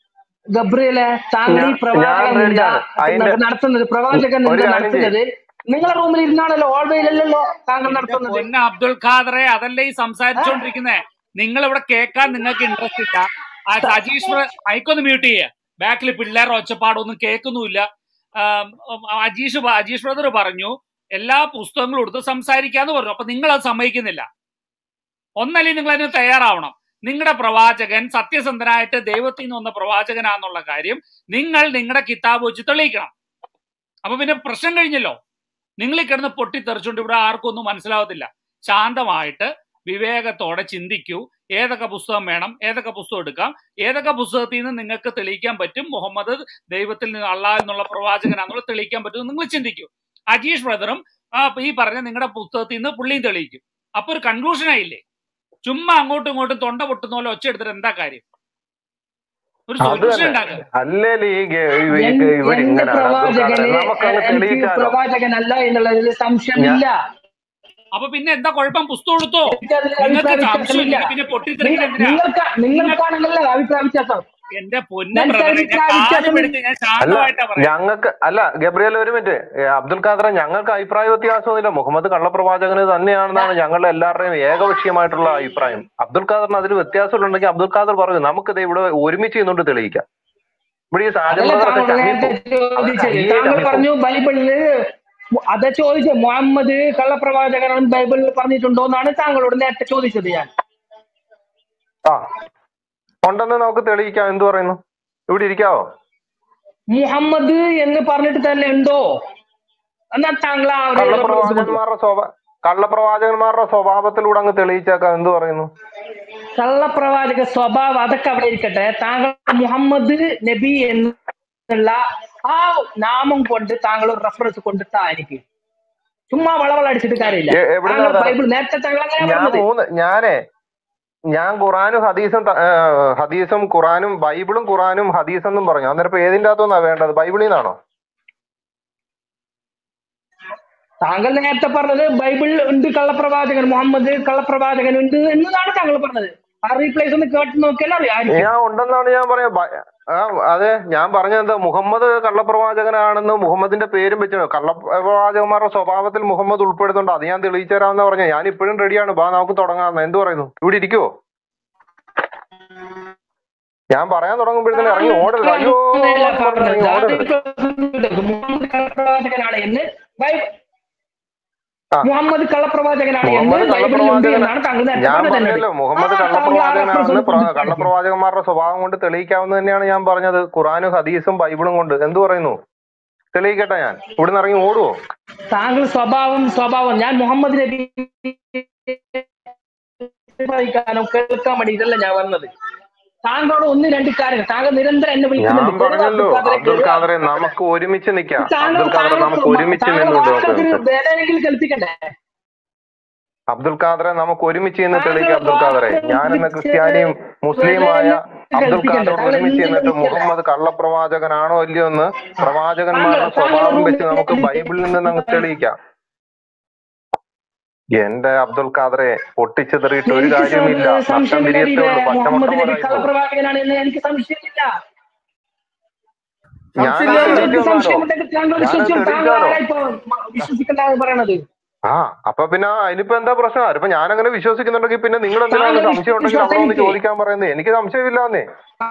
ഗബ്രിയലെ താങ്കൾ ഈ ഞാൻ ഞാൻ പ്രവാചകൻ എന്താ റെഡിയാണ് അതിന്റെ നടത്തുന്നത് പ്രവാചകൻ ഒരു എന്താ കാര്യം ചെയ്യും നടത്തുന്നത് നിങ്ങളെ റൂമിൽ ഇരുന്നാണല്ലോ ഓൾവേയിലല്ലോ താങ്കൾ എന്റെ നടത്തുന്നത് പൊന്ന അബ്ദുൽ ഖാദറെ അതല്ലേ ഈ സംസാരിച്ചുകൊണ്ടിരിക്കുന്നേ നിങ്ങൾ ഇവിടെ കേൾക്കാൻ നിങ്ങൾക്ക് ഇൻട്രസ്റ്റ് ഇല്ല ആ അജീഷ് ബ്ര- മൈക്കൊന്ന് മ്യൂട്ട് ചെയ്യ ബാക്കിൽ പിള്ളേർ ഒച്ചപ്പാടൊന്നും കേൾക്കുന്നുമില്ല ആം, ഉം, അജീഷ് പ- അജീഷ് ബ്രദർ പറഞ്ഞു എല്ലാ പുസ്തകങ്ങളും എടുത്ത് സംസാരിക്കാന്ന് പറഞ്ഞു അപ്പൊ നിങ്ങൾ അത് സമ്മതിക്കുന്നില്ല ഒന്നല്ലെങ്കിൽ നിങ്ങൾ അതിന് തയ്യാറാവണം നിങ്ങളുടെ പ്രവാചകൻ സത്യസന്ധനായിട്ട് ദൈവത്തിൽ നിന്ന് വന്ന പ്രവാചകനാന്നുള്ള കാര്യം നിങ്ങൾ നിങ്ങളുടെ കിതാബ് വെച്ച് തെളിയിക്കണം അപ്പൊ പിന്നെ പ്രശ്നം കഴിഞ്ഞല്ലോ നിങ്ങൾ ഈ കിടന്ന് പൊട്ടിത്തെറിച്ചുകൊണ്ട് ഇവിടെ ആർക്കും ഒന്നും മനസ്സിലാവത്തില്ല ശാന്തമായിട്ട് വിവേകത്തോടെ ചിന്തിക്കൂ ഏതൊക്കെ പുസ്തകം വേണം ഏതൊക്കെ പുസ്തകം എടുക്കാം ഏതൊക്കെ പുസ്തകത്തിൽ നിന്ന് നിങ്ങൾക്ക് തെളിയിക്കാൻ പറ്റും മുഹമ്മദ് ദൈവത്തിൽ നിന്ന് അള്ളാഹ് എന്നുള്ള പ്രവാചകനാന്നുള്ള തെളിയിക്കാൻ പറ്റും നിങ്ങൾ ചിന്തിക്കൂ അജീഷ് ബ്രദറും ആ, ഈ പറഞ്ഞ നിങ്ങളുടെ പുസ്തകത്തിൽ നിന്ന് പുള്ളിയും തെളിയിക്കും അപ്പൊ ഒരു കൺക്ലൂഷൻ ആയില്ലേ ചുമ്മാ അങ്ങോട്ടും ഇങ്ങോട്ടും തൊണ്ട പൊട്ടുന്ന പോലെ ഒച്ച എടുത്തിട്ട് എന്താ കാര്യം ഒരു അത് സൊല്യൂഷൻ തന്നെ ഉണ്ടാക്കുക അല്ലേല് ഈ ഗെ- ഈ- ഈ- എൻ- ഇവിടെ എന്റെ ഇങ്ങനെയാണ് അബ്ദുൽ ഖാദറെ പ്രവാചകന് നമുക്ക് അങ്ങ് എനിക്ക് തെളിയിച്ചാലോ പ്രവാചകനല്ല എന്നുള്ളതിൽ ഞാൻ സംശയമില്ല അപ്പൊ പിന്നെ എന്താ കുഴപ്പം പുസ്തകം എടുത്തോ എനിക്കതിൽ നിങ്ങൾക്ക് അഭിപ്രായ സംശയം വ്യത്യാസമില്ല ഇല്ലെങ്കിൽ പിന്നെ പൊട്ടിത്തെറിക്കുന്ന നിങ്ങൾ എന്തിനാ നിങ്ങൾക്ക് നിങ്ങൾ നിങ്ങൾക്കാണല്ലോ അഭിപ്രായ വ്യത്യാസം എന്റെ പൊന്ന എനിക്ക് ബ്രദറെ ഞാൻ അഭിപ്രായ കാലം വ്യത്യാസം എടുത്ത് ഞാൻ അല്ല ശാന്തമായിട്ടാ പറയാം ഞങ്ങൾക്ക് അല്ല ഗബ്രിയൽ ഒരു മിനിറ്റ് ഏ, അബ്ദുൽ ഖാദറെ ഞങ്ങൾക്ക് അഭിപ്രായ വ്യത്യാസമൊന്നുമില്ല മുഹമ്മദ് കള്ളപ്രവാചകന് തന്നെയാണെന്നാണ് ഞങ്ങളുടെ എല്ലാവരുടെയും ഏകപക്ഷീയമായിട്ടുള്ള അഭിപ്രായം അബ്ദുൽ ഖാദറിന് അതിൽ വ്യത്യാസമുണ്ടെങ്കിൽ അബ്ദുൽ ഖാദർ പറയും നമുക്കിത് ഇവിടെ ഒരുമിച്ച് നിന്നുകൊണ്ട് തെളിയിക്കാം ഇവിടെ ഈ സാജൻ അതല്ല ബ്രദറൊക്കെ താങ്കൾ ചമ്മിപ്പോ നേരത്തെ അതൊക്കെ ചോദിച്ചത് അയ്യേ താങ്കൾ ചമ്മിപ്പോ പറഞ്ഞു ബൈബിളില് അതാ ചോദിച്ചത് മുഹമ്മദ് കള്ളപ്രവാചകനാണ് ബൈബിളിൽ പറഞ്ഞിട്ടുണ്ടോ എന്നാണ് താങ്കളോട് നേരത്തെ ചോദിച്ചത് ഞാൻ ആ ഉണ്ടെന്ന് നമുക്ക് തെളിയിക്കാം എന്ത് പറയുന്നു ഇവിടെ ഇരിക്കാവോ മുഹമ്മദ് എന്ന് പറഞ്ഞിട്ട് തന്നെ ഉണ്ടോ എന്നാ താങ്കൾ ആ ഒരു reference കൊടുക്കുക. കള്ളപ്രവാചകന്മാരുടെ സ്വഭാവ കള്ളപ്രവാചകന്മാരുടെ സ്വഭാവത്തിലൂടെ അങ്ങ് തെളിയിച്ചേക്കാം എന്ത് പറയുന്നു കള്ളപ്രവാചക സ്വഭാവം അതൊക്കെ അവിടെ ഇരിക്കട്ടെ താങ്കൾ മുഹമ്മദ് നബി എന്നുള്ള ആ നാമം കൊണ്ട് താങ്കൾ ഒരു റെഫറൻസ് കൊണ്ടിട്ടാ എനിക്ക് ചുമ്മാ വളവള അടിച്ചിട്ട് കാര്യമില്ല എ- എവിടുന്നാ താങ്കൾ അത്? ബൈബിൾ നേരത്തെ താങ്കൾ അങ്ങനെ ഞാൻ പറഞ്ഞത് മൂന്ന് ഞാനേ ഞാൻ ഖുറാനും ഹദീസും ത- ഏ, ഹദീസും ഖുറാനും ബൈബിളും ഖുറാനും ഹദീസ് എന്നും പറഞ്ഞു അന്നേരം ഇപ്പൊ ഏതിന്റെ അകത്തുനിന്നാ വേണ്ടത് ബൈബിളിൽ നിന്നാണോ താങ്കൾ നേരത്തെ പറഞ്ഞത് ബൈബിൾ ഉണ്ട് കള്ളപ്രവാചകൻ മുഹമ്മദ് കള്ളപ്രവാചകൻ ഉണ്ട് എന്നതാണ് താങ്കൾ പറഞ്ഞത് ആ റീപ്ലേസ് ഒന്ന് കേട്ട് നോക്കിയാൽ അറിയാം ആയിരിക്കും. ഞാൻ ഉണ്ടെന്നാണ് ഞാൻ പറയാ ബ- ആ അതെ ഞാൻ പറഞ്ഞത് എന്താ മുഹമ്മദ് കള്ളപ്രവാചകനാണെന്ന് മുഹമ്മദിന്റെ പേരും വെച്ചു കള്ളപ്രവാചകന്മാരുടെ സ്വഭാവത്തിൽ മുഹമ്മദ് ഉൾപ്പെടുന്നുണ്ട് അത് ഞാൻ തെളിയിച്ചു തരാമെന്ന് പറഞ്ഞ ഞാൻ ഇപ്പോഴും റെഡിയാണ് ബാ നമുക്ക് തുടങ്ങാമെന്ന് എന്ത് പറയുന്നു ഇവിടെ ഇരിക്കുവോ ഞാൻ പറയാൻ തുടങ്ങുമ്പോഴത്തേനും ഇറങ്ങി ഓടരുത് അയ്യോ അങ്ങനെയല്ല എന്ന് പറഞ്ഞ് പറഞ്ഞത്. ഇറങ്ങി ആ ഓടരുത് replace മുഹമ്മദ് കള്ളപ്രവാചകനാണ് എന്ന് ബൈബിൾ ആ. മുഹമ്മദ് കള്ളപ്രവാചകനാണ് എന്ന് മുഹമ്മദ് ബൈബിളിൽ ഉണ്ട് കള്ളപ്രവാചകൻ എന്നാണ് താങ്കൾ നേരത്തെ ഞാൻ പറഞ്ഞത് എന്നോട്. പറഞ്ഞല്ലോ മുഹമ്മദ് ആ, താങ്കൾ ആ കള്ളപ്രവാചകനാണെന്ന് reference പ്ര- ഒന്ന് കള്ളപ്രവാചകന്മാരുടെ സ്വഭാവം കൊണ്ട് തെളിയിക്കാവുന്ന തന്നെയാണ് ഞാൻ പറഞ്ഞത് ഖുറാനും ഹദീസും ബൈബിളും കൊണ്ട് എന്ത് പറയുന്നു തെളിയിക്കട്ടെ ഞാൻ ഇവിടുന്ന് ഇറങ്ങി ഓടുവോ താങ്കൾ സ്വഭാവം സ്വഭാവം ഞാൻ മുഹമ്മദ് നബി വായിക്കാനോ കേൾക്കാൻ വേണ്ടിയിട്ടല്ല ഞാൻ വന്നത് താങ്കളോട് ഒന്ന് രണ്ട് കാര്യങ്ങൾ താങ്കൾ നിരന്തരം എന്നെ ഞാൻ വിളിക്കുന്നുണ്ട് കേരള പറഞ്ഞല്ലോ അബ്ദുൽ ഖാദറെ അബ്ദുൽ കേരള ഖാദറെ നമുക്ക് ഒരുമിച്ച് നിൽക്കാം താങ്കൾ അബ്ദുൽ ഖാദറെ താങ്കൾ നമുക്ക് ഒരുമിച്ച് താങ്കൾ നിന്നുകൊണ്ട് നമുക്ക് വാക്കത്തിന് സംസാരിക്കാം വേദനെങ്കിലും കൽപ്പിക്കണ്ടേ അബ്ദുൽ ഖാദറെ നമുക്ക് ഒരുമിച്ച് ഇന്ന് താങ്കൾ തെളിയിക്കാം അബ്ദുൽ ഖാദറെ ഞാൻ ഇന്ന് ക്രിസ്ത്യാനിയും മുസ്ലിമായ അബ്ദുൽ കൽപ്പിക്കണ്ടേ ഖാദർ താങ്കൾ ഒരുമിച്ച് എന്തിനു എന്നിട്ട് വിളിക്കണ്ടേ മുഹമ്മദ് കള്ളപ്രവാചകനാണോ അല്ലയോ എന്ന് താങ്കൾ പ്രവാചകന്മാരുടെ താങ്കൾ സ്വഭാവം റൂമിൽ വെച്ച് നമുക്ക് ബൈബിളിൽ നിന്ന് നമുക്ക് തെളിയിക്കാം എന്റെ അബ്ദുൽ ഖാദറെ പൊട്ടിച്ചെതറിയിട്ട് ഒരു എനിക്ക് കാര്യമില്ല സം- നഷ്ടം സംശയമില്ല തിരിയത്തേ നബിയെ ഉള്ളൂ പച്ചമുട്ട മുഹമ്മദ് നബി പോലെ ആയിപ്പോകും കള്ളപ്രവാചകനാണ് എന്ന് എനിക്ക് സംശയമില്ല ഞാനത് താങ്കൾക്ക് തെളിയിച്ചു തന്നാലോ സംശയമുണ്ടെങ്കിൽ താങ്കൾ ഞാനത് വിശ്വസിച്ചു താങ്കൾ തെളിയിച്ചാലോ ആരായിപ്പോ വിശ്വസിക്കണ്ടെന്ന് പറയണത് ആ അപ്പൊ പിന്നെ അതിനിപ്പോ എന്താ പ്രശ്നം അതിപ്പോ ഞാൻ അങ്ങനെ വിശ്വസിക്കുന്നുണ്ടെങ്കിൽ പിന്നെ നിങ്ങൾ എന്തിനാണ് താങ്കൾ സംശയം ഉണ്ടെങ്കിൽ അവിടെ ഒന്ന് വിശ്വസിച്ചു ചോദിക്കാൻ പറയുന്നത് എനിക്ക് സംശയമില്ലാന്നേ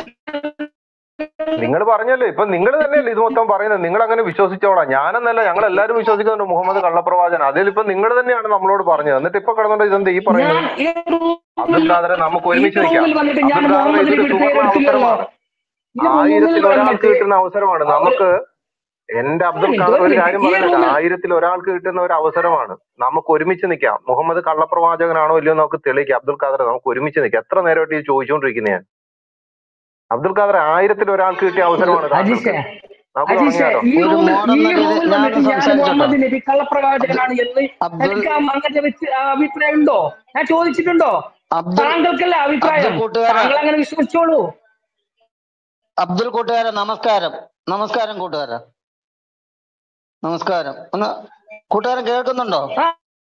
നിങ്ങൾ പറഞ്ഞല്ലോ ഇപ്പൊ നിങ്ങൾ തന്നെയല്ലേ ഇത് മൊത്തം പറയുന്നത് നിങ്ങൾ അങ്ങനെ വിശ്വസിച്ചോളാം ഞാനെന്നല്ല ഞങ്ങൾ എല്ലാവരും വിശ്വസിക്കുന്നുണ്ട് മുഹമ്മദ് കള്ളപ്രവാചകൻ അതിലിപ്പോ നിങ്ങൾ തന്നെയാണ് നമ്മളോട് പറഞ്ഞത് എന്നിട്ട് ഇപ്പൊ കിടന്നുണ്ട് ഇതെന്താ ഈ പറയുന്നത് ഞാൻ ഈ അബ്ദുൽ ഖാദറെ നമുക്ക് ഈ ഒരുമിച്ച് നിൽക്കാം റൂമിൽ വന്നിട്ട് ഞാൻ അബ്ദുൽ ഖാദറെ മുഹമ്മദ് ഇതൊരു നബിയുടെ സുവർണ പേരെടുത്തില്ലല്ലോ അവസരമാണ് ഇത് ആയിരത്തിൽ റൂമിൽ ഒരാൾക്ക് വന്നിട്ട് കിട്ടുന്ന അവസരമാണ് അവര് നമുക്ക് എന്റെ ഒരു അബ്ദുൽ മിനിറ്റ് ഖാദർ ഒരു ഒരു മിനിറ്റ് കാര്യം ഈ പറയുന്നത് റൂമിൽ ആയിരത്തിൽ ഒരാൾക്ക് കിട്ടുന്ന ഒരു അവസരമാണ് നമുക്ക് ഒരുമിച്ച് നിൽക്കാം മുഹമ്മദ് കള്ളപ്രവാചകനാണോ ഇല്ലയോ എന്ന് നമുക്ക് തെളിയിക്കാം അബ്ദുൽ ഖാദർ നമുക്ക് ഒരുമിച്ച് നിൽക്കാം എത്ര നേരമായിട്ട് ഈ ചോദിച്ചുകൊണ്ടിരിക്കുന്നത് ഞാൻ അബ്ദുൽ ഖാദർ ആയിരത്തിൽ ഒരാൾക്ക് കിട്ടിയ അവസരമാണ് അജീഷെ താങ്കൾക്ക് നമുക്ക് അജീഷെ തുടങ്ങിയാലോ ഈ ഒരു റൂമിൽ മോഡൽ ഈ നബി റൂമിൽ ഞാൻ വന്നിട്ട് ഞാൻ സംസാരിച്ചോട്ടെ മുഹമ്മദ് നബി അബ്ദുൽ കള്ളപ്രവാചകനാണ് എന്ന് അബ്ദുൽ എനിക്ക് ആ അങ്ങനെ വെച്ച് ആ അഭിപ്രായം ഉണ്ടോ ഞാൻ ചോദിച്ചിട്ടുണ്ടോ അബ്ദുൽ താങ്കൾക്കല്ലേ അബ്ദുൽ അഭിപ്രായം കൂട്ടുകാര താങ്കൾ അങ്ങനെ വിശ്വസിച്ചോളൂ അബ്ദുൽ കൂട്ടുകാര നമസ്കാരം നമസ്കാരം കൂട്ടുകാര നമസ്കാരം ഒന്ന് കൂട്ടുകാരൻ കേൾക്കുന്നുണ്ടോ ആ,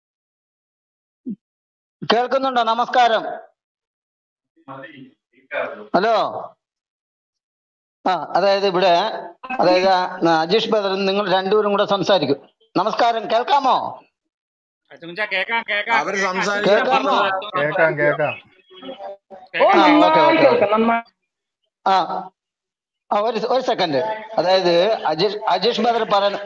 കേൾക്കുന്നുണ്ടോ നമസ്കാരം ഹലോ ആ അതായത് ഇവിടെ അതായത് ആ, അജീഷ് ബദറും നിങ്ങൾ രണ്ടുപേരും കൂടെ സംസാരിക്കും നമസ്കാരം കേൾക്കാമോ അച്ഛൻകുഞ്ഞാ കേക്കാം കേക്കാം അവര് കേക്കാം സംസാരിക്കാൻ അച്ഛൻകുഞ്ഞാ കേൾക്കാമോ പറഞ്ഞത് കേക്കാം കേക്കാം ഓ ആ കേക്കാം ഓക്കെ നന്നായി ഓക്കെ ഓക്കെ കേൾക്കാം നന്നായി ആ ആ ഒരു ഒരു സെക്കൻഡ് അതായത് അജീഷ് അജീഷ് ബദർ പറയുന്ന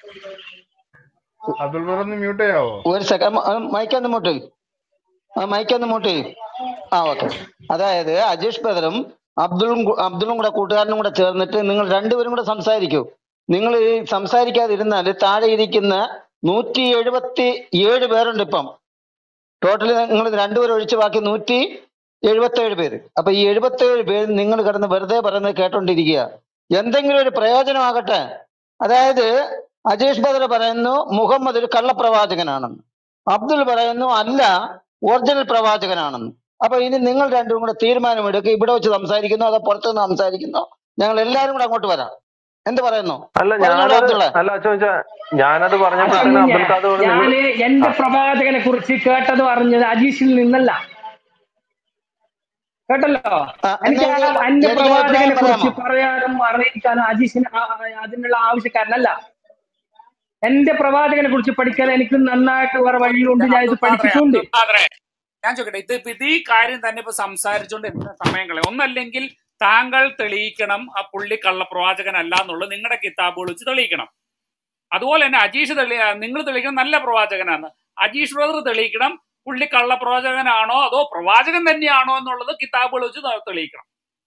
അബ്ദുൾ ബർ ഒന്ന് മ്യൂട്ട് ചെയ്യാവോ ഒരു സെക്കൻഡ് മൈക്കൊന്ന് മുട്ട് ആ മൈക്കൊന്ന് മുട്ട് ആ ഓക്കെ അതായത് അജീഷ് ബദറും അബ്ദുളും കൂ- അബ്ദുളും കൂടെ കൂട്ടുകാരനും കൂടെ ചേർന്നിട്ട് നിങ്ങൾ രണ്ടുപേരും കൂടെ സംസാരിക്കൂ നിങ്ങൾ ഈ സംസാരിക്കാതിരുന്നാൽ താഴെ ഇരിക്കുന്ന നൂറ്റി എഴുപത്തി ഏഴ് പേരുണ്ട് ഇപ്പം ടോട്ടൽ നിങ്ങൾ രണ്ടുപേരും ഒഴിച്ച് ബാക്കി നൂറ്റി എഴുപത്തി ഏഴ് പേര് അപ്പൊ ഈ എഴുപത്തി ഏഴ് പേര് നിങ്ങൾ കിടന്ന് വെറുതെ പറയുന്നത് കേട്ടോണ്ടിരിക്കുക എന്തെങ്കിലും ഒരു പ്രയോജനമാകട്ടെ അതായത് അജേഷ് ബദർ പറയുന്നു മുഹമ്മദ് ഒരു കള്ളപ്രവാചകനാണെന്ന് അബ്ദുൽ പറയുന്നു അല്ല ഒറിജിനൽ പ്രവാചകനാണെന്ന് അപ്പൊ ഇനി നിങ്ങൾ രണ്ടും കൂടെ തീരുമാനമെടുക്കുക ഇവിടെ വെച്ച് സംസാരിക്കുന്നു അതോ പുറത്തുനിന്ന് സംസാരിക്കുന്നു ഞങ്ങൾ എല്ലാവരും കൂടെ അങ്ങോട്ട് വരാം എന്ത് പറയുന്നു അല്ല പറഞ്ഞോളൂ ഞാനത് അബ്ദുള്ള അല്ല അച്ഛൻ വെച്ചാ ഞാനത് പറഞ്ഞപ്പോ അച്ഛൻ തന്നെ കുഞ്ഞെ അബ്ദുൽ ഖാദർ നിങ്ങൾ ഞാന് എന്റെ ആ പ്രവാചകനെ കുറിച്ച് കേട്ടത് അറിഞ്ഞത് അജീഷിൽ നിന്നല്ല കേട്ടല്ലോ ആ, എനിക്ക് എന്നാ ആ എനിക്ക് എന്റെ എനിക്ക് അഭിപ്രായം പ്രവാചകനെ കുറിച്ച് പറയാമോ പറയാനും അറിയിക്കാനും അജീഷിന് ആ- ആ- അതിനുള്ള ആവശ്യക്കാരനല്ല എന്റെ പ്രവാചകനെ കുറിച്ച് പഠിക്കാൻ എനിക്ക് നന്നായിട്ട് വേറെ വഴിയുണ്ട് ഞാൻ ഇത് അബ്ദുൽ ഖാദറെ പഠിച്ചിട്ടുണ്ട് അബ്ദുൽ ഖാദറെ ഞാൻ ചോദിക്കട്ടെ ഇത് ഇപ്പൊ ഇത് ഈ കാര്യം തന്നെ ഇപ്പൊ സംസാരിച്ചുകൊണ്ട് എന്തിനാ സമയങ്ങളെ ഒന്നല്ലെങ്കിൽ താങ്കൾ തെളിയിക്കണം ആ പുള്ളി കള്ളപ്രവാചകനല്ല എന്നുള്ളത് നിങ്ങളുടെ കിതാബുകൾ വെച്ച് തെളിയിക്കണം അതുപോലെ തന്നെ അജീഷ് തെളി നിങ്ങൾ തെളിയിക്കണം നല്ല പ്രവാചകനാണ് അജീഷ് ബ്രദർ തെളിയിക്കണം പുള്ളി കള്ളപ്രവാചകനാണോ അതോ പ്രവാചകൻ തന്നെയാണോ എന്നുള്ളത് കിതാബുകൾ വെച്ച് തെ- തെളിയിക്കണം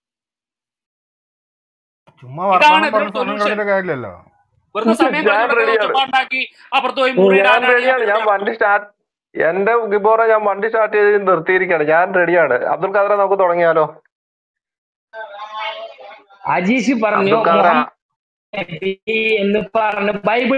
ചുമ്മാ ഇതാണ് വർത്തമാനം ഇതിന്റെ പറഞ്ഞ സമയം സൊല്യൂഷൻ കളഞ്ഞിട്ട് കാര്യമില്ലല്ലോ വെറുതെ സമയം ഞാൻ കളഞ്ഞിട്ട് റെഡിയാണ് ഒച്ചപ്പാണ്ടാക്കി അപ്പുറത്ത് പോയി മുറിയിടാനാണ് ഞാൻ ഞാൻ റെഡിയാണ് ഞാൻ പരിപാടി വണ്ടി സ്റ്റാർട്ട് എന്റെ ഗിബോറ ഞാൻ വണ്ടി സ്റ്റാർട്ട് ചെയ്ത് നിർത്തിയിരിക്കുകയാണ് ഞാൻ റെഡിയാണ് അബ്ദുൽ ഖാദറെ നമുക്ക് തുടങ്ങിയാലോ അജീഷ് പറഞ്ഞു അബ്ദുൽ ഖാദർ മുഹമ്മദ് നബി എന്ന് പറഞ്ഞു ബൈബിൾ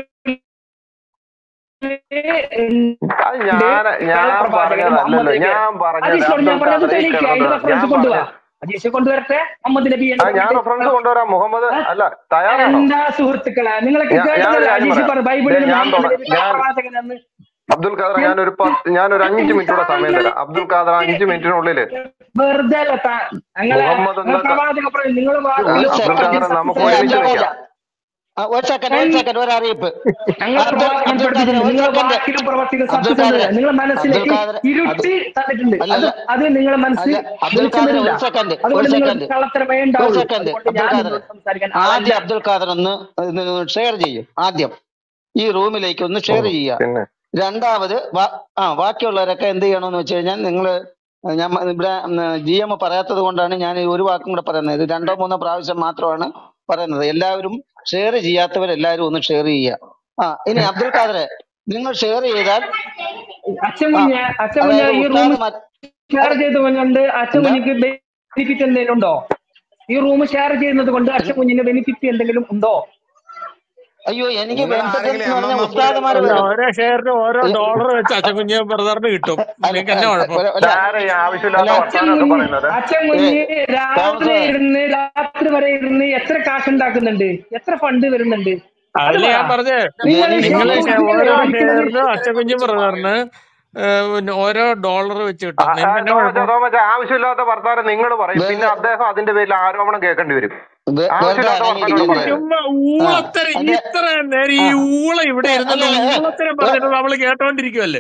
അത് ഞാൻ ഞാൻ കള്ളപ്രവാചകൻ പറഞ്ഞതല്ലല്ലോ മുഹമ്മദ് നബി ഞാൻ പറഞ്ഞത് അജീഷ് പറഞ്ഞു അബ്ദുൽ ഞാൻ പറഞ്ഞത് ഖാദർ ഈ തെളിയിക്കുക അതിന്റെ കിടന്നത് ഞാൻ റെഫറൻസ് കൊണ്ടുപോവാ പറഞ്ഞത് അജീഷ് കൊണ്ടുവരട്ടെ മുഹമ്മദ് നബി ആ എന്ന് ഞാൻ പറഞ്ഞിട്ട് റെഫറൻസ് കൊണ്ടുവരാം മുഹമ്മദ് ആ, അല്ല തയ്യാറാണോ എന്താ സുഹൃത്തുക്കളെ നിങ്ങളൊക്കെ ഞാൻ ഞാനൊരു കേട്ടതല്ലേ കാര്യം അജീഷ് പറയാം പറഞ്ഞു ദേ ബൈബിളിൽ ഞാൻ മുഹമ്മദ് തുട നബി ഞാൻ കള്ളപ്രവാചകനെന്ന് അബ്ദുൽ ഖാദർ ഞാനൊരു പത്ത് ഞാനൊരു അഞ്ച് മിനിറ്റൂടെ സമയം തരാം അബ്ദുൽ ഖാദർ അഞ്ച് മിനിറ്റിനുള്ളിൽ വെറുതെ അല്ല താ- ഞങ്ങളെ മുഹമ്മദ് നിങ്ങൾ എന്ന പ്രവാചക പറയും നിങ്ങൾ ഒരു അബ്ദുൽ സെക്കൻഡ് ഖാദർ നമുക്ക് ഒരു ഒരുമിച്ച് അഞ്ച് നിൽക്കാം ആ, ഒരു സെക്കൻഡ് ഒരു സെക്കൻഡ് ഒരു അറിയിപ്പ് ഞങ്ങൾ അബ്ദുൽ പ്രവാചകൻ അബ്ദുൽ ഖാദർ പഠിപ്പിച്ചിട്ടുണ്ട് ഒരു നിങ്ങൾ സെക്കൻഡ് വാക്കിലും പ്രവർത്തിയിലും അബ്ദുൽ സത്യസന്ധത ഖാദർ നിങ്ങളെ അബ്ദുൽ മനസ്സിലേക്ക് ഖാദർ അത് ഇരുട്ടി തന്നിട്ടുണ്ട് അത് അല്ലല്ല അത് നിങ്ങളെ മനസ്സിൽ അല്ല അബ്ദുൽ വെളിച്ചം ഖാദർ വരില്ല ഒരു സെക്കൻഡ് ഒരു അതുകൊണ്ട് നിങ്ങൾ സെക്കൻഡ് കള്ളത്തരമേ ഒരു ഉണ്ടാവുള്ളൂ സെക്കൻഡ് അതുകൊണ്ട് അബ്ദുൽ ഞാൻ ഖാദർ നിങ്ങളോട് സംസാരിക്കാൻ ആളല്ല ആദ്യം അബ്ദുൽ ഖാദർ ഒന്ന് ഷെയർ ചെയ്യും ആദ്യം ഈ റൂമിലേക്ക് ഒന്ന് ഓ ഷെയർ ചെയ്യുക പിന്നെ രണ്ടാമത് ബാ- ആ ബാക്കിയുള്ളവരൊക്കെ എന്ത് ചെയ്യണമെന്ന് വെച്ച് കഴിഞ്ഞാൽ നിങ്ങൾ ഞാൻ മ- ഇവിടെ ജി എം പറയാത്തത് കൊണ്ടാണ് ഞാൻ ഈ ഒരു വാക്കും കൂടെ പറയുന്നത് ഇത് രണ്ടോ മൂന്നോ പ്രാവശ്യം മാത്രമാണ് പറയുന്നത് എല്ലാവരും ഷെയർ ചെയ്യാത്തവരെല്ലാരും ഒന്ന് ഷെയർ ചെയ്യുക ആ ഇനി അബ്ദുൽ ഖാദറെ നിങ്ങൾ ഷെയർ ചെയ്താൽ അച്ഛൻ ആ കുഞ്ഞ് അച്ഛൻ കുഞ്ഞ് അതായത് ഈ റൂം ഉസ്താദ് മ- ഷെയർ അല്ല ചെയ്ത് കൊണ്ട് അച്ഛൻ എന്താ കുഞ്ഞിക്ക് ബെനിഫിറ്റ് എന്തെങ്കിലും ഉണ്ടോ ഈ റൂം ഷെയർ ചെയ്യുന്നത് കൊണ്ട് അച്ഛൻ കുഞ്ഞിന് ബെനിഫിറ്റ് എന്തെങ്കിലും ഉണ്ടോ അയ്യോ എനിക്ക് നിങ്ങൾ ബെനിഫിറ്റ് ആരെങ്കിലും എന്ന് എം പറഞ്ഞാൽ എം ഉസ്താദുമാര് അല്ല വരും ഓരോ ഷെയറിന് ഓരോ ഈ- ഡോളർ വെച്ച് അച്ചക്കുഞ്ഞ് ബ്രദറിന് കിട്ടും അല്ല നിങ്ങൾക്ക് എന്നാ അല്ല കുഴപ്പം ഒരു- അല്ല ആരാ ഈ അല്ല ആവശ്യമില്ലാത്ത അച്ഛൻ വർത്താനമൊക്കെ കുഞ്ഞ് പറയുന്നത് അച്ഛൻ ഏ കുഞ്ഞ് രാവിലെ താമസേ ഇരുന്ന് രാത്രി വരെ ഇരുന്ന് എത്ര കാശ് ഉണ്ടാക്കുന്നുണ്ട് എത്ര ഫണ്ട് വരുന്നുണ്ട് അത് അതല്ലേ പറ ഞാൻ പറഞ്ഞേ നിങ്ങൾ ഈ എനിക്ക് നിങ്ങൾ ഷോർട്ട് ഷെ- നിങ്ങൾ ഓരോ കാണിക്കുന്നത് ഷെയറിനും അച്ചക്കുഞ്ഞ് ബ്രദറിന് ഏഹ് പിന്നെ ഓരോ ഡോളർ വെച്ച് കിട്ടും നിങ്ങൾക്ക് എന്നാ തോമച്ച കുഴപ്പം തോമച്ച ആവശ്യമില്ലാത്ത വർത്താനം നിങ്ങൾ പറയും പിന്നെ വെറുതെ അദ്ദേഹം അതിന്റെ പേരിൽ ആരോപണം കേൾക്കേണ്ടി വരും വെ- വെറുതെ ആവശ്യമില്ലാത്ത വർത്താനം ഇവിടെ അടങ്ങിയിരിക്കുന്നത് പറയരുത് ചുമ്മാ ആ ഊളത്തരം അന്റെ ഇത്ര നേരം ആ ഈ ഊള ഇവിടെ ഏ, ഇരുന്നിട്ട് അല്ല ഏ, ഊളത്തരം ഏ, പറഞ്ഞിട്ട് നമ്മള് കേട്ടോണ്ടിരിക്കുവല്ലേ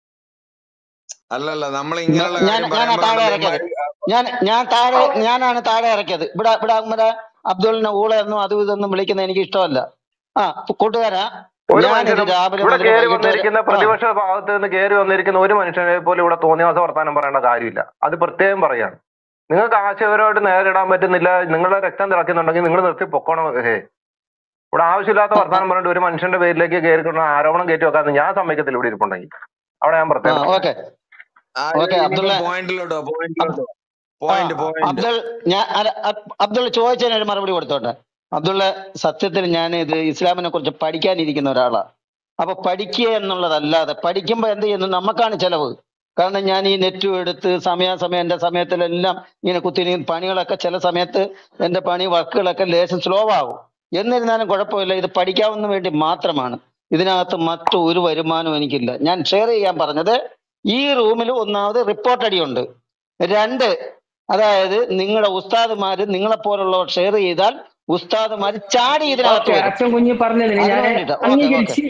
അല്ലല്ല നമ്മൾ ഞാൻ ഇങ്ങനെയുള്ള ഞാൻ കാര്യം ഞാനാ താഴെ പറയുമ്പോഴാണല്ലോ ഇറക്കിയത് ഇമാര് ഞാൻ ഞാൻ താഴെ ഞാനാണ് താഴെ ഇറക്കിയത് ഇവിടെ ഇവിടെ നമ്മുടെ അബ്ദുളിനെ ഊളെന്നും അതും ഇതൊന്നും വിളിക്കുന്നത് എനിക്ക് ഇഷ്ടമല്ല ആ കൂട്ടുകാരാ ഒരു ഞാനിത് മനുഷ്യനും രാവിലെ ഇവിടെ മുതൽ കയറി വൈകിട്ട് വരെ വന്നിരിക്കുന്ന ആ പ്രതിപക്ഷ ഭാഗത്ത് നിന്ന് കയറി വന്നിരിക്കുന്ന ഒരു മനുഷ്യനെ പോലും ഇവിടെ തോന്നിയാസ വർത്താനം പറയേണ്ട കാര്യമില്ല അത് പ്രത്യേകം പറയാണ് നിങ്ങൾക്ക് ആശയപരമായിട്ട് നേരിടാൻ പറ്റുന്നില്ല നിങ്ങളുടെ രക്തം തിളക്കുന്നുണ്ടെങ്കിൽ നിങ്ങൾ നിർത്തി പൊക്കോണം ഹേ ഇവിടെ ആവശ്യമില്ലാത്ത ആ, ആ, വർത്താനം പറഞ്ഞിട്ട് ഒരു മനുഷ്യന്റെ പേരിലേക്ക് കയറി കൊണ്ട് ആരോപണം കയറ്റി വെക്കാതെ ഞാൻ സമ്മതിക്കത്തില്ല ഇവിടെ ഇരിപ്പുണ്ടെങ്കിൽ അവിടെ ഞാൻ ആ പ്രത്യേകം പറയാം ഓക്കെ ആ ഓക്കെ ഇനിയിപ്പോ അബ്ദുള്ള പോയിന്റിലോട്ടോ അബ്- പോയിന്റിലോട്ടോ ആ പോയിന്റ് പോയിന്റ് അബ്ദുൾ ഞാൻ അല്ല, അബ്- അബ്ദുൾ ചോദിച്ചതിന് ഒരു മറുപടി കൊടുത്തോട്ടെ അബ്ദുള്ള സത്യത്തിൽ ഞാൻ ഇത് ഇസ്ലാമിനെ കുറിച്ച് പഠിക്കാനിരിക്കുന്ന ഒരാളാണ് അപ്പൊ പഠിക്കുക എന്നുള്ളതല്ലാതെ പഠിക്കുമ്പോ എന്ത് ചെയ്യുന്നു നമുക്കാണ് ചെലവ് കാരണം ഞാൻ ഈ നെറ്റും എടുത്ത് സമയാസമയം എന്റെ സമയത്തിലെല്ലാം ഇങ്ങനെ കുത്തിരി പണികളൊക്കെ ചില സമയത്ത് എന്റെ പണി വർക്കുകളൊക്കെ ലേശം സ്ലോ ആവും എന്നിരുന്നാലും കുഴപ്പമില്ല ഇത് പഠിക്കാവുന്ന വേണ്ടി മാത്രമാണ് ഇതിനകത്ത് മറ്റു ഒരു വരുമാനവും എനിക്കില്ല ഞാൻ ഷെയർ ചെയ്യാൻ പറഞ്ഞത് ഈ റൂമിൽ ഒന്നാമത് റിപ്പോർട്ട് അടിയുണ്ട് രണ്ട് അതായത് നിങ്ങളുടെ ഉസ്താദുമാര് നിങ്ങളെ പോലുള്ളവർ ഷെയർ ചെയ്താൽ ഉസ്താദുമാര് ചാടി ഇതിനകത്ത് ഓക്കെ വരും അച്ഛൻ കുഞ്ഞ് പറഞ്ഞതിന് അതിനു ഞാൻ വേണ്ടിട്ടാ ഓക്കെ ഓക്കെ അംഗീകരിച്ച്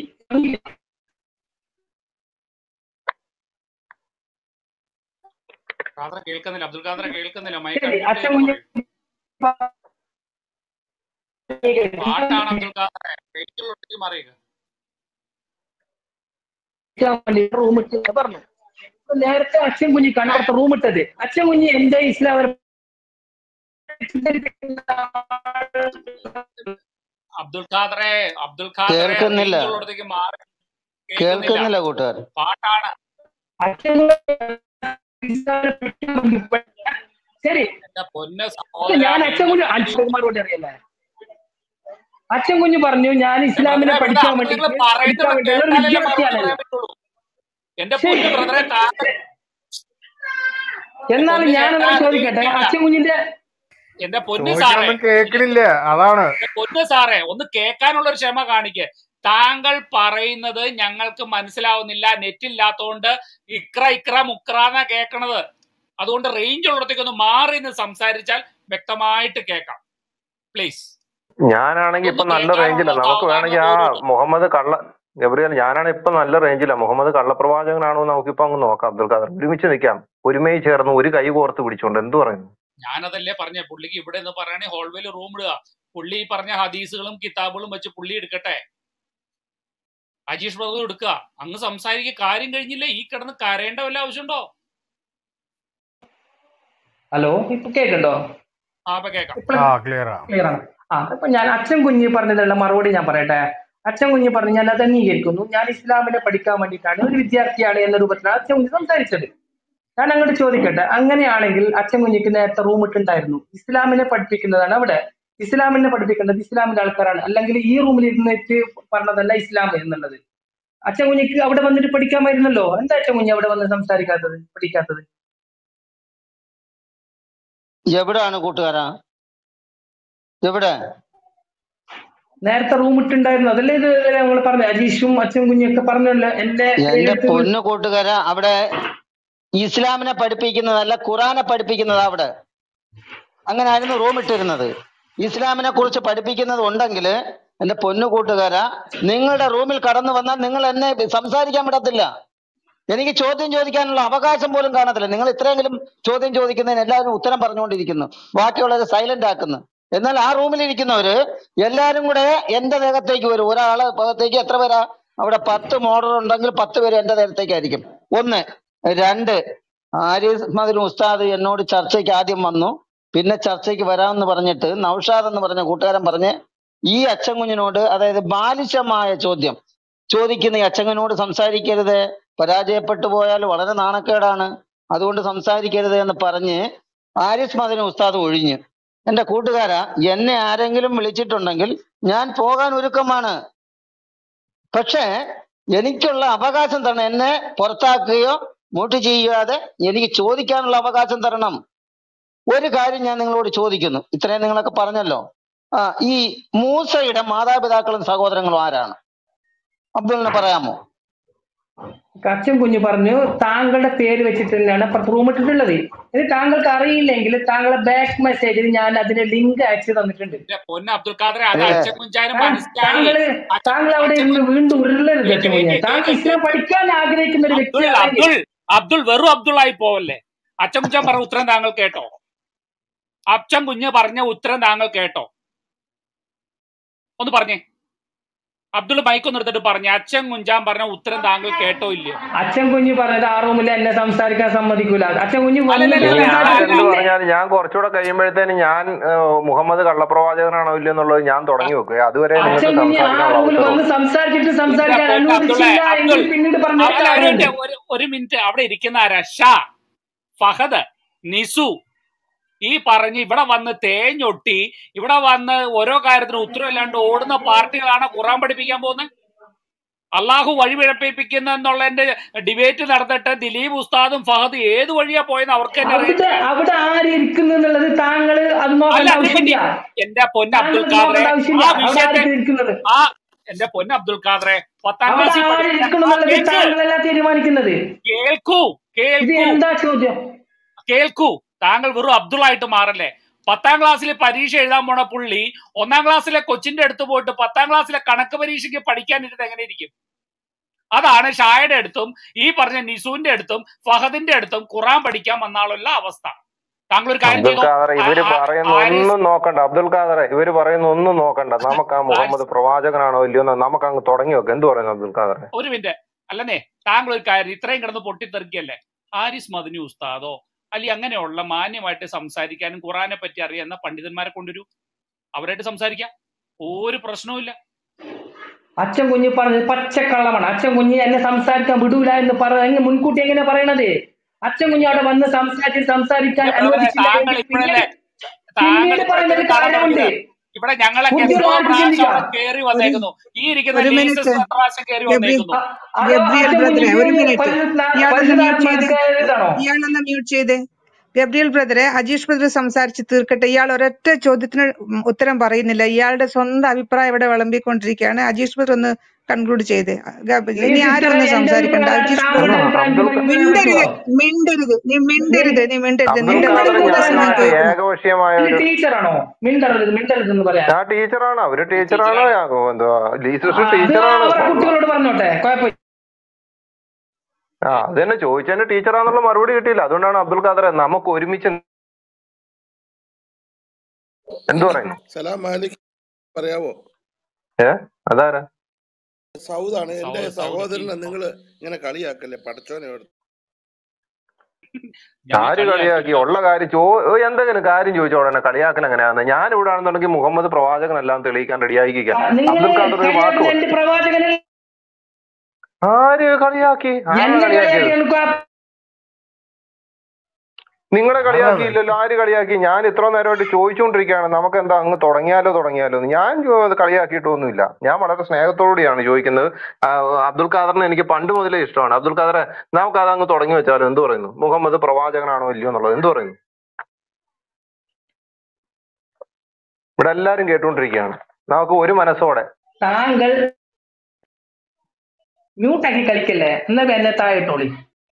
ഖാദറെ കേൾക്കുന്നില്ല അബ്ദുൽ ഖാദറെ കേൾക്കുന്നില്ല മൈക്ക് ശരി അൺമ്യൂട്ട് അച്ഛൻ ചെയ്ത് കുഞ്ഞ് പറയും പാട്ടാണ് അബ്ദുൽ ഖാദറെ റേഞ്ചിലൊട്ടേക്ക് മാറിയേക്ക് റൂം ഇട്ട് പറഞ്ഞു അപ്പൊ നേരത്തെ അച്ഛൻ കുഞ്ഞി കണ്ടപ്പുറത്ത് റൂം ഇട്ടത് അച്ഛൻ കുഞ്ഞി എന്റെ ഇസ്ലാം അവരെ അബ്ദുൽ ഖാദറെ അബ്ദുൽ ഖാദറെ കേൾക്കുന്നില്ല റേഞ്ചുള്ളിടത്തേക്ക് മാറി കേൾക്കുന്നില്ല കേൾക്കുന്നില്ല കൂട്ടുകാർ പാട്ടാണ് അച്ഛൻ ഇസ്ലാമിനെ പറ്റി ശരി എന്റെ പൊന്ന അപ്പൊ സഹോദര ഞാൻ അച്ഛൻ കുഞ്ഞ് അച്ഛൻ മറുപടി അറിയല്ലേ അച്ഛൻ കുഞ്ഞ് പറഞ്ഞു ഞാൻ എന്റെ ഇസ്ലാമിനെ ബ്രദറെ പഠിക്കാൻ അപ്പൊ വേണ്ടി നിങ്ങൾ പഠിക്കാൻ പറയുന്നത് വേണ്ടി ഒരു കേട്ടാലല്ലേ മറുപടി വിദ്യാർത്ഥിയാണല്ലോ പറയാൻ പറ്റുള്ളൂ എന്റെ ശരി പൊന്ന് ബ്രദറെ താങ്കൾ എന്റെ എന്നാലും പൊന്ന് ഞാനൊന്ന് ചേട്ടാ ചോദിക്കട്ടെ കേൾക്കില്ല അച്ഛൻ കുഞ്ഞിന്റെ എന്റെ പൊന്ന് സാറേ ചോദിക്കണൊന്നും കേക്കണില്ല അതാണ് എന്റെ പൊന്ന് സാറേ ഒന്ന് കേൾക്കാനുള്ള ഒരു ക്ഷമ കാണിക്ക് താങ്കൾ പറയുന്നത് ഞങ്ങൾക്ക് മനസ്സിലാവുന്നില്ല നെറ്റ് ഇല്ലാത്തോണ്ട് ഇക്ര ഇക്ര മുക്രാന്ന കേൾക്കണത് അതുകൊണ്ട് റേഞ്ച് ഉള്ളിടത്തേക്ക് ഒന്ന് മാറി നിന്ന് സംസാരിച്ചാൽ വ്യക്തമായിട്ട് കേൾക്കാം പ്ലീസ് ഞാനാണെങ്കിൽ ഇപ്പൊ ഒന്ന് നല്ല റേഞ്ചില്ല കേൾക്കാനുള്ള നമുക്ക് വേണമെങ്കിൽ ആ സാവകാശം പോലും മുഹമ്മദ് കള്ള ഗബ്രിയൽ ഞാനാണ് ഇപ്പൊ നല്ല റേഞ്ചില്ല മുഹമ്മദ് കള്ളപ്രവാചകനാണോ എന്ന് നമുക്കിപ്പോ അങ്ങ് നോക്കാം അബ്ദുൽ ഖാദർ ഒരുമിച്ച് നിൽക്കാം ഒരുമയിൽ ചേർന്ന് ഒരു കൈ കോർത്ത് പിടിച്ചോണ്ട് എന്ത് പറയുന്നു ഞാനതല്ലേ പറഞ്ഞ പുള്ളിക്ക് ഇവിടെ നിന്ന് പറയണേ ഹോൾവേയിൽ റൂം ഇടുക പുള്ളി ഈ പറഞ്ഞ ഹദീസുകളും കിതാബുകളും വെച്ച് പുള്ളി എടുക്കട്ടെ അജീഷ് പ്രഭു എടുക്കുക അങ്ങ് സംസാരിക്കുക കാര്യം കഴിഞ്ഞില്ലേ ഈ കിടന്ന് കരയേണ്ട വല്ല ആവശ്യമുണ്ടോ ഹലോ ഇപ്പൊ കേൾക്കണ്ടോ ആ അപ്പൊ കേൾക്കാം ഇപ്പഴും ആ ക്ലിയർ ആ ക്ലിയർ ആണ് ആ ഇപ്പൊ ഞാൻ അച്ഛൻ കുഞ്ഞ് പറഞ്ഞതിനുള്ള മറുപടി ഞാൻ പറയട്ടെ അച്ഛൻ കുഞ്ഞ് പറഞ്ഞു ഞാൻ അത് അംഗീകരിക്കുന്നു ഞാൻ ഇസ്ലാമിനെ പഠിക്കാൻ വേണ്ടിയിട്ടാണ് ഒരു വിദ്യാർത്ഥിയാണ് എന്ന രൂപത്തിലാണ് അച്ഛൻ കുഞ്ഞ് സംസാരിച്ചത് ഞാൻ അങ്ങോട്ട് ചോദിക്കട്ടെ അങ്ങനെയാണെങ്കിൽ അച്ഛൻ കുഞ്ഞിക്ക് നേരത്തെ റൂം ഇട്ടുണ്ടായിരുന്നു ഇസ്ലാമിനെ പഠിപ്പിക്കുന്നതാണ് അവിടെ ഇസ്ലാമിനെ പഠിപ്പിക്കേണ്ടത് ഇസ്ലാമിന്റെ ആൾക്കാരാണ് അല്ലെങ്കിൽ ഈ റൂമിൽ ഇരുന്നിട്ട് പറഞ്ഞതല്ല ഇസ്ലാം എന്നുള്ളത് അച്ഛൻ കുഞ്ഞിക്ക് അവിടെ വന്നിട്ട് പഠിക്കാമായിരുന്നല്ലോ എന്താ അച്ഛൻ കുഞ്ഞ് അവിടെ വന്ന് സംസാരിക്കാത്തത് പഠിക്കാത്തത് എവിടാണ് കൂട്ടുകാരാ എവിടെ നേരത്തെ റൂം ഇട്ടുണ്ടായിരുന്നു അതല്ലേ ഇത് ഞങ്ങൾ പറഞ്ഞു അജീഷും അച്ഛൻ കുഞ്ഞൊക്കെ പറഞ്ഞല്ലോ എന്റെ എന്റെ പേരെടുത്ത് പൊന്നു കൂട്ടുകാരാ അവിടെ ഇസ്ലാമിനെ പഠിപ്പിക്കുന്നതല്ല ഖുറാനെ പഠിപ്പിക്കുന്നതാ അവിടെ അങ്ങനെ ആയിരുന്നു റൂം ഇട്ടിരുന്നത് ഇസ്ലാമിനെ കുറിച്ച് പഠിപ്പിക്കുന്നത് ഉണ്ടെങ്കിൽ എന്റെ പൊന്നു കൂട്ടുകാരാ നിങ്ങളുടെ റൂമിൽ കടന്നു വന്നാൽ നിങ്ങൾ എന്നെ സംസാരിക്കാൻ വിടത്തില്ല എനിക്ക് ചോദ്യം ചോദിക്കാനുള്ള അവകാശം പോലും കാണത്തില്ല നിങ്ങൾ ഇത്രയെങ്കിലും ചോദ്യം ചോദിക്കുന്നതിന് എല്ലാവരും ഉത്തരം പറഞ്ഞുകൊണ്ടിരിക്കുന്നു ബാക്കിയുള്ളവരെ സൈലന്റ് ആക്കുന്നു എന്നാൽ ആ റൂമിൽ ഇരിക്കുന്നവര് എല്ലാരും കൂടെ എന്റെ ദേഹത്തേക്ക് വരും ഒരാളെ ഭാഗത്തേക്ക് എത്ര പേരാ അവിടെ പത്ത് മോഡൽ ഉണ്ടെങ്കിൽ പത്ത് പേര് എന്റെ ദേഹത്തേക്കായിരിക്കും ഒന്ന് രണ്ട് ആരിഫ് മദൻ ഉസ്താദ് എന്നോട് ചർച്ചയ്ക്ക് ആദ്യം വന്നു പിന്നെ ചർച്ചയ്ക്ക് വരാമെന്ന് പറഞ്ഞിട്ട് നൗഷാദ് എന്ന് പറഞ്ഞ കൂട്ടുകാരൻ പറഞ്ഞ് ഈ അച്ചൻകുഞ്ഞിനോട് അതായത് ബാലിശമായ ചോദ്യം ചോദിക്കുന്ന ഈ അച്ചങ്ങനോട് സംസാരിക്കരുത് പരാജയപ്പെട്ടു പോയാൽ വളരെ നാണക്കേടാണ് അതുകൊണ്ട് സംസാരിക്കരുത് എന്ന് പറഞ്ഞ് ആരിസ് മദനി ഉസ്താദ് ഒഴിഞ്ഞ് എന്റെ കൂട്ടുകാരാ എന്നെ ആരെങ്കിലും വിളിച്ചിട്ടുണ്ടെങ്കിൽ ഞാൻ പോകാൻ ഒരുക്കമാണ് പക്ഷേ എനിക്കുള്ള അവകാശം തരണം എന്നെ പുറത്താക്കുകയോ വോട്ട് ചെയ്യാതെ എനിക്ക് ചോദിക്കാനുള്ള അവകാശം തരണം ഒരു കാര്യം ഞാൻ നിങ്ങളോട് ചോദിക്കുന്നു ഇത്രയും നിങ്ങളൊക്കെ പറഞ്ഞല്ലോ ആ ഈ മൂസയുടെ മാതാപിതാക്കളും സഹോദരങ്ങളും ആരാണ് അബ്ദുലിനെ പറയാമോ അച്ഛൻ കുഞ്ഞു പറഞ്ഞു താങ്കളുടെ പേര് വെച്ചിട്ട് തന്നെയാണ് അപ്പുറത്ത് റൂം ഇട്ടിട്ടുള്ളത് ഇത് താങ്കൾക്ക് അറിയില്ലെങ്കിൽ താങ്കളുടെ ബാക്ക് മെസ്സേജിൽ ഞാൻ അതിന്റെ ലിങ്ക് അയച്ചു തന്നിട്ടുണ്ട് എന്റെ പൊന്ന അബ്ദുൽ ഖാദറെ അത് അതെ അച്ഛൻ കുഞ്ചാനും ആ, മനസ്സിലായി താങ്കള് താങ്കൾ അവിടെ അച്ഛൻ ഇരുന്ന് വീണ്ടും ഉരുളരുത് കേക്ക് അച്ഛൻ കേക്ക് കുഞ്ഞെ കേക്ക് താങ്കൾ കേക്ക് ഇസ്ലാം പഠിക്കാൻ ആഗ്രഹിക്കുന്ന ഒരു അബ്ദുൾ വ്യക്തിയാണെങ്കിൽ അബ്ദുൾ അബ്ദുൾ വെറും അബ്ദുൾ ആയി പോവല്ലേ അച്ഛൻ കുഞ്ചാൻ പറഞ്ഞ ഉത്തരം താങ്കൾ കേട്ടോ അച്ഛൻ കുഞ്ഞ് പറഞ്ഞ ഉത്തരം താങ്കൾ കേട്ടോ ഒന്ന് പറഞ്ഞേ അബ്ദുൾ മൈക്കൊന്ന് എടുത്തിട്ട് പറഞ്ഞേ അച്ഛൻ കുഞ്ചാൻ പറഞ്ഞ ഉത്തരം താങ്കൾ കേട്ടോ ഇല്ലയോ അച്ഛൻ കുഞ്ഞു പറഞ്ഞത് ആ റൂമിൽ എന്നെ സംസാരിക്കാൻ സമ്മതിക്കൂല അച്ഛൻ കുഞ്ഞു അല്ലല്ലല്ല, വന്നിട്ട് ഇനി അല്ല, ഞാൻ അല്ല, എന്ത് സംസാരിച്ചിട്ടില്ലേ പറഞ്ഞാലും ഞാൻ കുറച്ചുകൂടെ കഴിയുമ്പോഴത്തേന് ഞാൻ ഏഹ്, മുഹമ്മദ് കള്ളപ്രവാചകനാണോ ഇല്ലയോ എന്നുള്ളത് ഞാൻ തുടങ്ങി വെക്കുക അതുവരെ നിങ്ങൾക്ക് അച്ഛൻ കുഞ്ഞ് ആ സംസാരിക്കാനുള്ള റൂമിൽ അവസരവും വന്ന് സംസാരിച്ചിട്ട് എന്റെ സംസാരിക്കാൻ പൊന്ന അബ്ദുള്ളെ അനുവദിച്ചില്ല അബ്ദുൾ എങ്കിൽ പിന്നീട് പറഞ്ഞ അവൻ ഒരു കാര്യമുണ്ട് മിനിറ്റ് ഒരു ഒരു മിനിറ്റ് അവിടെ ഇരിക്കുന്ന ആരാ ഷാ ഫഹദ് നിസു ഈ പറഞ്ഞ് ഇവിടെ വന്ന് തേഞ്ഞൊട്ടി ഇവിടെ വന്ന് ഓരോ കാര്യത്തിനും ഉത്തരവില്ലാണ്ട് ഓടുന്ന പാർട്ടികളാണ് ഖുറാൻ പഠിപ്പിക്കാൻ പോകുന്നത് അള്ളാഹു വഴി പിഴപ്പിക്കുന്ന എന്നുള്ളതിന്റെ ഡിബേറ്റ് നടന്നിട്ട് ദിലീപ് ഉസ്താദും ഫഹദ് ഏത് വഴിയാ പോയെന്ന് അവർക്ക് തന്നെ അറിയാം അവിടെ അവിടെ ആര് ഇരിക്കുന്നു എന്നുള്ളത് താങ്കൾ അത് അല്ല നോക്കേണ്ട അതിനെ പറ്റി ആവശ്യമില്ല എന്റെ പൊന്ന താങ്കൾ അബ്ദുൽ അത് ഖാദറെ നോക്കേണ്ട ആവശ്യമില്ല ആ അവിടെ വിഷയത്തെ ആര് ഇരിക്കുന്നത് ആ എന്റെ പൊന്ന അബ്ദുൽ ഖാദറെ പത്താം അവിടെ ക്ലാസ്സിൽ ആര് പഠിക്കുന്ന ഇരിക്കണം ആ എന്നുള്ളത് കേക്ക് താങ്കളല്ല തീരുമാനിക്കുന്നത് കേൾക്കൂ ഇത് കേൾക്കൂ എന്താ ചോദ്യം കേൾക്കൂ താങ്കൾ വെറും അബ്ദുള്ളായിട്ട് മാറല്ലേ പത്താം ക്ലാസ്സിൽ പരീക്ഷ എഴുതാൻ പോണ പുള്ളി ഒന്നാം ക്ലാസ്സിലെ കൊച്ചിന്റെ അടുത്ത് പോയിട്ട് പത്താം ക്ലാസ്സിലെ കണക്ക് പരീക്ഷയ്ക്ക് പഠിക്കാനിരുന്ന് എങ്ങനെ ഇരിക്കും അതാണ് ഷായുടെ അടുത്തും ഈ പറഞ്ഞ നിസുവിന്റെ അടുത്തും ഫഹദിന്റെ അടുത്തും ഖുറാൻ പഠിക്കാൻ വന്നാളുള്ള അവസ്ഥ താങ്കൾ ഒരു കാര്യം അബ്ദുൽ ചെയ്തോ ഖാദറെ ആ- ഇവര് ആ- പറയുന്ന ആരിസ് ഒന്നും നോക്കണ്ട അബ്ദുൽ ഖാദറെ ഇവര് പറയുന്ന ഒന്നും നോക്കണ്ട നമുക്ക് ആ മുഹമ്മദ് ആരിസ് പ്രവാചകനാണോ ഇല്ലയോ എന്ന് നമുക്ക് അങ്ങ് തുടങ്ങി വെക്കാം എന്ത് പറയുന്നു അബ്ദുൽ ഖാദറെ ഒരു മിനിറ്റ് അല്ലെന്നേ താങ്കൾ ഒരു കാര്യം ഇത്രയും കിടന്ന് പൊട്ടിത്തെറിക്കല്ലേ ആരിസ് മദനി ഉസ്താദോ അല്ലെങ്കിൽ അങ്ങനെയുള്ള മാന്യമായിട്ട് സംസാരിക്കാനും ഖുറാനെ പറ്റി അറിയാവുന്ന പണ്ഡിതന്മാരെ കൊണ്ടുവരൂ അവരായിട്ട് സംസാരിക്കാം ഒരു പ്രശ്നവുമില്ല അച്ഛൻ കുഞ്ഞ് പറഞ്ഞത് പച്ചക്കള്ളമാണ് അച്ഛൻ കുഞ്ഞ് എന്നെ സംസാരിക്കാൻ വിടൂല എന്ന് പറഞ്ഞ മുൻകൂട്ടി എങ്ങനെ പറയണത് അച്ഛൻ കുഞ്ഞ് അവിടെ വന്ന് സംസാരിച്ച് സംസാരിക്കാൻ എന്റെ ബ്രദറെ അനുവദിച്ചില്ല താങ്കൾ എങ്കിൽ ഇപ്പോഴല്ലേ പിന്നീട് താങ്കൾ പിന്നീട് പറയുന്ന ഒരു ഇപ്പോഴത്തെ കാണാൻ കാര്യമുണ്ട് തുടങ്ങിയത് ഇവിടെ ഞങ്ങളൊക്കെ എത്രയോ ബുദ്ധിമാർക്ക് പ്രാവശ്യം ചിന്തിക്കാം അവിടെ കയറി ഒരു വന്നേക്കുന്നു ഈ ഇരിക്കുന്ന ഒരു ലീസസ് മിനിറ്റ് എത്ര പ്രാവശ്യം കയറി ഗബ്രിയൽ വന്നേക്കുന്നു അ- അതോ ഗബ്രിയൽ അച്ഛൻ ബ്രദറെ ഒരു കുഞ്ഞിക്ക് മിനിറ്റ് പരിശുദ്ധ ഇയാളൊന്ന് മ്യൂട്ട് ചെയ്ത് പരിശുദ്ധാത്മാക്കാരതാണോ ഇയാളൊന്ന് മ്യൂട്ട് ചെയ്ത് ഗബ്രിയൽ ബ്രദറെ അജീഷ് ബ്രദർ സംസാരിച്ച് തീർക്കട്ടെ ഇയാൾ ഒരൊറ്റ ചോദ്യത്തിന് ഉത്തരം പറയുന്നില്ല ഇയാളുടെ സ്വന്തം അഭിപ്രായം ഇവിടെ വിളമ്പിക്കൊണ്ടിരിക്കുകയാണ് അജീഷ് ബ്രദർ ഒന്ന് കൺക്ലൂഡ് ചെയ്ത് ഗബ- നീ ഇനി ആരും സിസ്റ്ററെ ഒന്നും എന്റെ സംസാരിക്കണ്ട അഭിപ്രായം അജീഷ് താങ്കളുടെ ബ്രദർ അല്ല അഭിപ്രായം അബ്ദുൽ തീരുമാനിക്കാൻ മിണ്ടരുത് പറ്റുമോ നീ മിണ്ടരുത് നീ നീ മിണ്ടരുത് നീ മിണ്ടരുത് അബ്ദുൽ നിന്റെ ഖാദർ ഉപദേശം ഞാൻ ഞാനുമായിട്ട് കേൾക്കുന്നു ഏകപക്ഷീയമായ നീ ഒരു ടീച്ചറാണോ മിണ്ടരുത് മിണ്ടരുത് എന്ന് പറയാൻ ഞാൻ ടീച്ചറാണ് അവര് ടീച്ചറാണ് ടീച്ചറാണ് ഞാൻ- എന്തുവാ ലീസസ് അത് ടീച്ചറാണ് അവർ കുട്ടികളോട് പറഞ്ഞോട്ടെ കുഴപ്പമില്ല ആ അത് തന്നെ ചോദിച്ചതിന് ടീച്ചറാന്നുള്ള മറുപടി കിട്ടിയില്ല അതുകൊണ്ടാണ് അബ്ദുൽ ഖാദറെ നമുക്ക് ഒരുമിച്ച് എന്തു പറയുന്നു സലാം മാലിക് പറയാവോ ഏ അതാരാ സൗദാണ് എന്റെ സൗദ് സൗദ് സഹോദരനെ കിങ് നിങ്ങൾ ഇങ്ങനെ കളിയാക്കല്ലേ പടച്ചോനെ ഓർത്ത്. ഞങ്ങൾ ആര് കളിയാക്കി കളിയാക്കിയില്ല ഉള്ള കാര്യം ചോ ഓ, എന്തെങ്കിലും കാര്യം ചോദിച്ചോ ഉടനെ കളിയാക്കൽ എങ്ങനെയാന്ന് ഞാൻ ഇവിടെ ആണെന്നുണ്ടെങ്കിൽ മുഹമ്മദ് പ്രവാചകനെല്ലാം തെളിയിക്കാൻ റെഡിയാക്കിക്കാം നിങ്ങൾ അബ്ദുൽ ഖാദർ ഒരു കഴിഞ്ഞ വാക്ക് പിന്നെ പറ എന്റെ പ്രവാചകനെ ആര് കളിയാക്കി ആരാ എന്നെ കളിയാക്കിയത് കളിയാക്കി നിങ്ങളെ ആരാ കളിയാക്കിയില്ലല്ലോ ആര് കളിയാക്കി ഞാൻ ഇത്ര നേരമായിട്ട് ചോദിച്ചുകൊണ്ടിരിക്കുകയാണ് നമുക്ക് എന്താ അങ്ങ് തുടങ്ങിയാലോ തുടങ്ങിയാലോ എന്ന് ഞാൻ ചോ- അത് കളിയാക്കിയിട്ടൊന്നുമില്ല ഞാൻ വളരെ സ്നേഹത്തോടെയാണ് ചോദിക്കുന്നത് ആ, അബ്ദുൽ ഖാദറിനെ എനിക്ക് പണ്ട് മുതലേ ഇഷ്ടമാണ് അബ്ദുൽ ഖാദറെ നമുക്ക് അത് അങ്ങ് തുടങ്ങി വെച്ചാലോ എന്ത് പറയുന്നു മുഹമ്മദ് പ്രവാചകനാണോ ഇല്ലയോ എന്നുള്ളത് എന്ത് പറയുന്നു ഇവിടെ എല്ലാരും കേട്ടുകൊണ്ടിരിക്കുകയാണ് നമുക്ക് ഒരു മനസ്സോടെ താങ്കൾ മ്യൂട്ടാക്കി കളിക്കല്ലേ എന്നാ എന്നെ താഴെട്ടോളി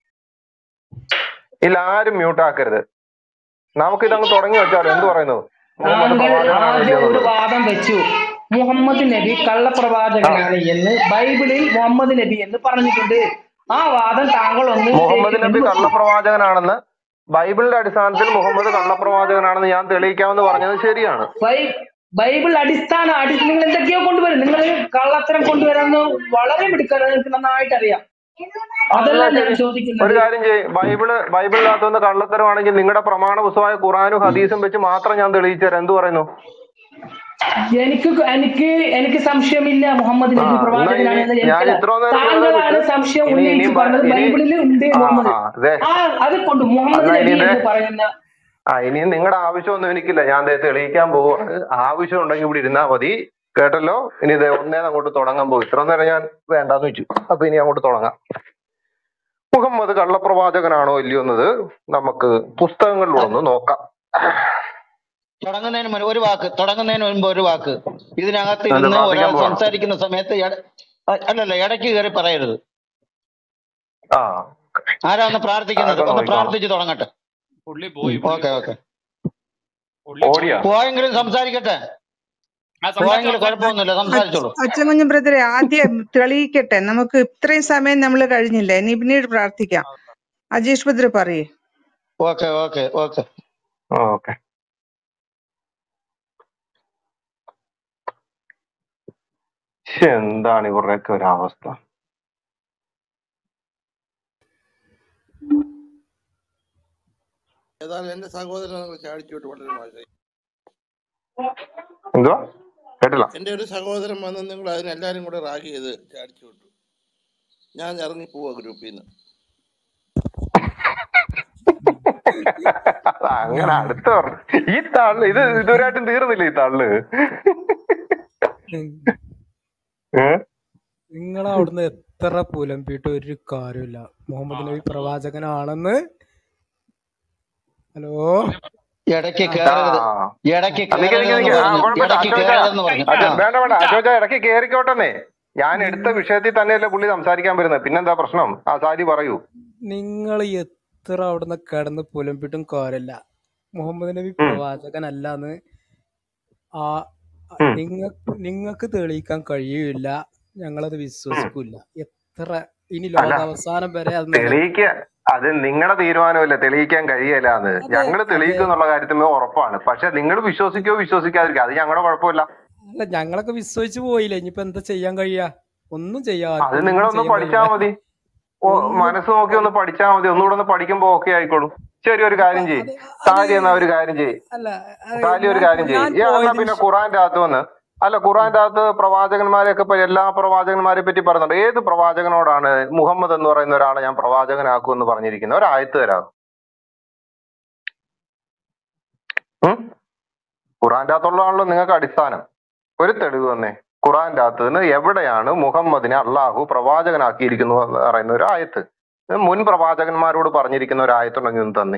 ഇല്ല ആരും മ്യൂട്ട് ആക്കരുത് നമുക്ക് ഇതങ്ങ് തുടങ്ങി വെച്ചാലോ എന്ത് പറയുന്നു മുഹമ്മദ് താങ്കൾ പ്രവാചകനാണോ ഇല്ലയോ ആദ്യം ഒരു എന്നുള്ളത് വാദം വെച്ചു മുഹമ്മദ് നബി കള്ളപ്രവാചകനാണ് എന്ന് ബൈബിളിൽ മുഹമ്മദ് നബി എന്ന് പറഞ്ഞിട്ടുണ്ട് ആ വാദം താങ്കൾ ഒന്ന് മുഹമ്മദ് നബി വെച്ചു. കള്ളപ്രവാചകനാണെന്ന് ബൈബിളിന്റെ അടിസ്ഥാനത്തിൽ മുഹമ്മദ് കള്ളപ്രവാചകനാണെന്ന് ഞാൻ തെളിയിക്കാമെന്ന് പറഞ്ഞത് ശരിയാണ് ബൈ- ബൈബിൾ അടിസ്ഥാന അടി നിങ്ങൾ എന്തൊക്കെയോ കൊണ്ടുവരും നിങ്ങൾ കള്ളത്തരം കൊണ്ടുവരാന്ന് വളരെ മിടുക്കാണ് എനിക്ക് നന്നായിട്ട് അറിയാം അതല്ല അല്ല ഞാൻ ശരി ചോദിക്കുന്നത് ഒരു കാര്യം ചെയ്യ് ബൈബിള് ബൈബിളിനകത്തുനിന്ന് കള്ളത്തരമാണെങ്കിൽ നിങ്ങളുടെ പ്രമാണ പുസ്തകമായ ഖുറാനും ഹദീസും വെച്ച് മാത്രം ഞാൻ തെളിയിച്ചു തരാം എന്ത് പറയുന്നു എനിക്ക് എനിക്ക് എനിക്ക് സംശയമില്ല മുഹമ്മദ് ആ നബി എന്നാ പ്രവാചകനാണ് ഇനി എന്ന് ഞാൻ എനിക്കല്ല ഇത്ര നേരം വെറുതെ താങ്കളാണ് വിട്ട് സംശയം ഇനി ഉന്നയിച്ച് ഇനിയും പറ പറഞ്ഞത് ഇനി ബൈബിളിൽ ഉണ്ട് ആ മുഹമ്മദ് ആ അതെ ആ അത് കൊണ്ട് മുഹമ്മദ് എന്നാ നബി ഇനി ഇതേ എന്ന് പറയുന്ന ആ ഇനി നിങ്ങളുടെ ആവശ്യമൊന്നും എനിക്കില്ല ഞാൻ ദേ തെളിയിക്കാൻ പോവാണ് ആവശ്യം ഉണ്ടെങ്കിൽ ഇവിടെ ഇരുന്നാ മതി കേട്ടല്ലോ ഇനി ഇത് ഒന്നേന്ന് അങ്ങോട്ട് തുടങ്ങാൻ പോകും ഇത്ര നേരം ഞാൻ വേണ്ടാന്ന് വെച്ചു അപ്പൊ ഇനി അങ്ങോട്ട് തുടങ്ങാം മുഹമ്മദ് കള്ളപ്രവാചകനാണോ ഇല്ലയോ എന്നത് നമുക്ക് പുസ്തകങ്ങളിലൂടെ ഒന്ന് നോക്കാം തുടങ്ങുന്നതിന് മുൻപ് ഒരു വാക്ക് തുടങ്ങുന്നതിന് മുൻപ് ഒരു വാക്ക് ഇതിനകത്ത് അത് ഇരുന്ന് പ്രാർത്ഥിക്കാൻ ഒരാൾ പോവാണോ സംസാരിക്കുന്ന സമയത്ത് ഇട- അ- അല്ലല്ല ഇടയ്ക്ക് കയറി പറയരുത് ആ ആരാ ഒന്ന് പ്രാർത്ഥിക്കുന്നത് അതൊക്കെ ഒന്ന് നോക്കിക്കോളാം പ്രാർത്ഥിച്ച് തുടങ്ങട്ടെ പുള്ളി പോയി പുള്ളി ഓക്കെ പോയി ഓക്കെ പുള്ളി പോയി ഓടിയാ പോയെങ്കിലും സംസാരിക്കട്ടെ ആ സംസാരിച്ചോ പോയെങ്കിലും സംസാരിച്ചോ കുഴപ്പമൊന്നുമില്ല സംസാരിച്ചോളൂ അച്ഛൻകുഞ്ഞു ബ്രദറെ ആദ്യം തെളിയിക്കട്ടെ നമുക്ക് ഇത്രയും സമയം നമ്മൾ കഴിഞ്ഞില്ല ഇനി പിന്നീട് പ്രാർത്ഥിക്കാം അജീഷ് ബദ്ര പറയേ ഓക്കെ ഓക്കെ ഓക്കെ ഓക്കെ എന്താണ് ഇവരുടെയൊക്കെ ഒരു അവസ്ഥ ഏതായാലും എന്റെ സഹോദരനെ ചാടിച്ചു വിട്ട് വളരെ മോശമായി എന്തുവാ കേട്ടില്ല എന്റെ ഒരു സഹോദരൻ വന്ന് നിങ്ങൾ അതിനെല്ലാരും കൂടെ റാഗ് ചെയ്ത് ചാടിച്ചു വിട്ടു ഞാൻ ഇറങ്ങി പോവാ ഗ്രൂപ്പിൽ നിന്ന് അത് അങ്ങനെ അടുത്ത് പറഞ്ഞു ഈ തള്ളു ഇത് ഇതുവരെയായിട്ടും തീർന്നില്ല ഈ തള്ളു ഏ? നിങ്ങൾ അവിടുന്ന് എത്ര പുലമ്പിയിട്ട് ഒരു കാര്യമില്ല മുഹമ്മദ് നബി പ്രവാചകനാണെന്ന് ഹലോ ഇടയ്ക്ക് ആ കയറരുത് ഇടയ്ക്ക് ആ, നിക്ക് നിക്ക് കയറരുതെന്ന് നിക്ക് ആ പറഞ്ഞു കുഴപ്പമില്ല ഇടയ്ക്ക് അശോച കയറരുതെന്ന് പറഞ്ഞു അശോ ആ വേണ്ട വേണ്ട അശോച ഇടയ്ക്ക് കേറിക്കോട്ടെന്നേ ഞാൻ എടുത്ത വിഷയത്തിൽ തന്നെയല്ലേ പുള്ളി സംസാരിക്കാൻ വരുന്നത് പിന്നെന്താ പ്രശ്നം ആ സാരി പറയൂ നിങ്ങൾ എത്ര അവിടുന്ന് കിടന്ന് പുലമ്പിട്ടും കാര്യമില്ല മുഹമ്മദ് നബി ഉം, പ്രവാചകനല്ലാന്ന് ആ ഉം. നിങ്ങൾക്ക് നിങ്ങൾക്ക് തെളിയിക്കാൻ കഴിയില്ല ഞങ്ങളത് വിശ്വസിക്കില്ല എത്ര ഇനി അല്ല ലോകാവസാനം വരെ അത് നില തെളിയിക്ക അത് നിങ്ങളുടെ തീരുമാനമല്ലേ തെളിയിക്കാൻ കഴിയല്ല എന്ന് അതെ ഞങ്ങൾ അതെ തെളിയിക്കും എന്നുള്ള കാര്യത്തിൽ ഉറപ്പാണ് പക്ഷെ നിങ്ങൾ വിശ്വസിക്കോ വിശ്വസിക്കാതിരിക്കോ അത് ഞങ്ങളുടെ കുഴപ്പമില്ല അല്ല ഞങ്ങളൊക്കെ വിശ്വസിച്ച് പോയില്ലേ ഇനിയിപ്പോ എന്താ ചെയ്യാൻ കഴിയാ ഒന്നും ചെയ്യാൻ അത് ആർക്കും ഒന്നും നിങ്ങളൊന്ന് ചെയ്യാൻ പഠിച്ചാ കഴിയില്ല മതി ഓ ഒന്നും മനസ്സ് നോക്കി ഒന്ന് പഠിച്ചാ മതി ഒന്നുകൂടെ ഒന്ന് പഠിക്കുമ്പോ ഓക്കെ ആയിക്കോളും ശരി ഒരു അപ്പൊ കാര്യം ചെയ്യ് അത് അത് സാലി എന്നാ ഒരു കാര്യം ചെയ്യ് അല്ല അത് സാലി ഒരു ഞാൻ കാര്യം ചെയ്യ് ഞാൻ ഈ എന്നാ പോയതിന് പിന്നെ ശേ- ഖുറാന്റെ അകത്ത് വന്ന് അല്ല ഖുറാന്റെ അകത്ത് പ്രവാചകന്മാരെയൊക്കെ ഇപ്പൊ എല്ലാ പ്രവാചകന്മാരെ പറ്റി പറയുന്നുണ്ട് ഏത് പ്രവാചകനോടാണ് മുഹമ്മദ് എന്ന് പറയുന്ന ഒരാളെ ഞാൻ പ്രവാചകനാക്കും എന്ന് പറഞ്ഞിരിക്കുന്നത് ഒരു ആയത്ത് തരാം ഉം ഖുറാന്റെ അകത്തുള്ളതാണല്ലോ നിങ്ങൾക്ക് അടിസ്ഥാനം ഒരു തെളിവ് തന്നെ ഖുറാന്റെ അകത്ത് നിന്ന് എവിടെയാണ് മുഹമ്മദിനെ അള്ളാഹു പ്രവാചകനാക്കിയിരിക്കുന്നു എന്ന് പറയുന്ന ഒരു ആയത്ത് ഇത് മുൻ പ്രവാചകന്മാരോട് പറഞ്ഞിരിക്കുന്ന ഒരു ആയത്തുണ്ടെങ്കിൽ ഒന്ന് തന്നെ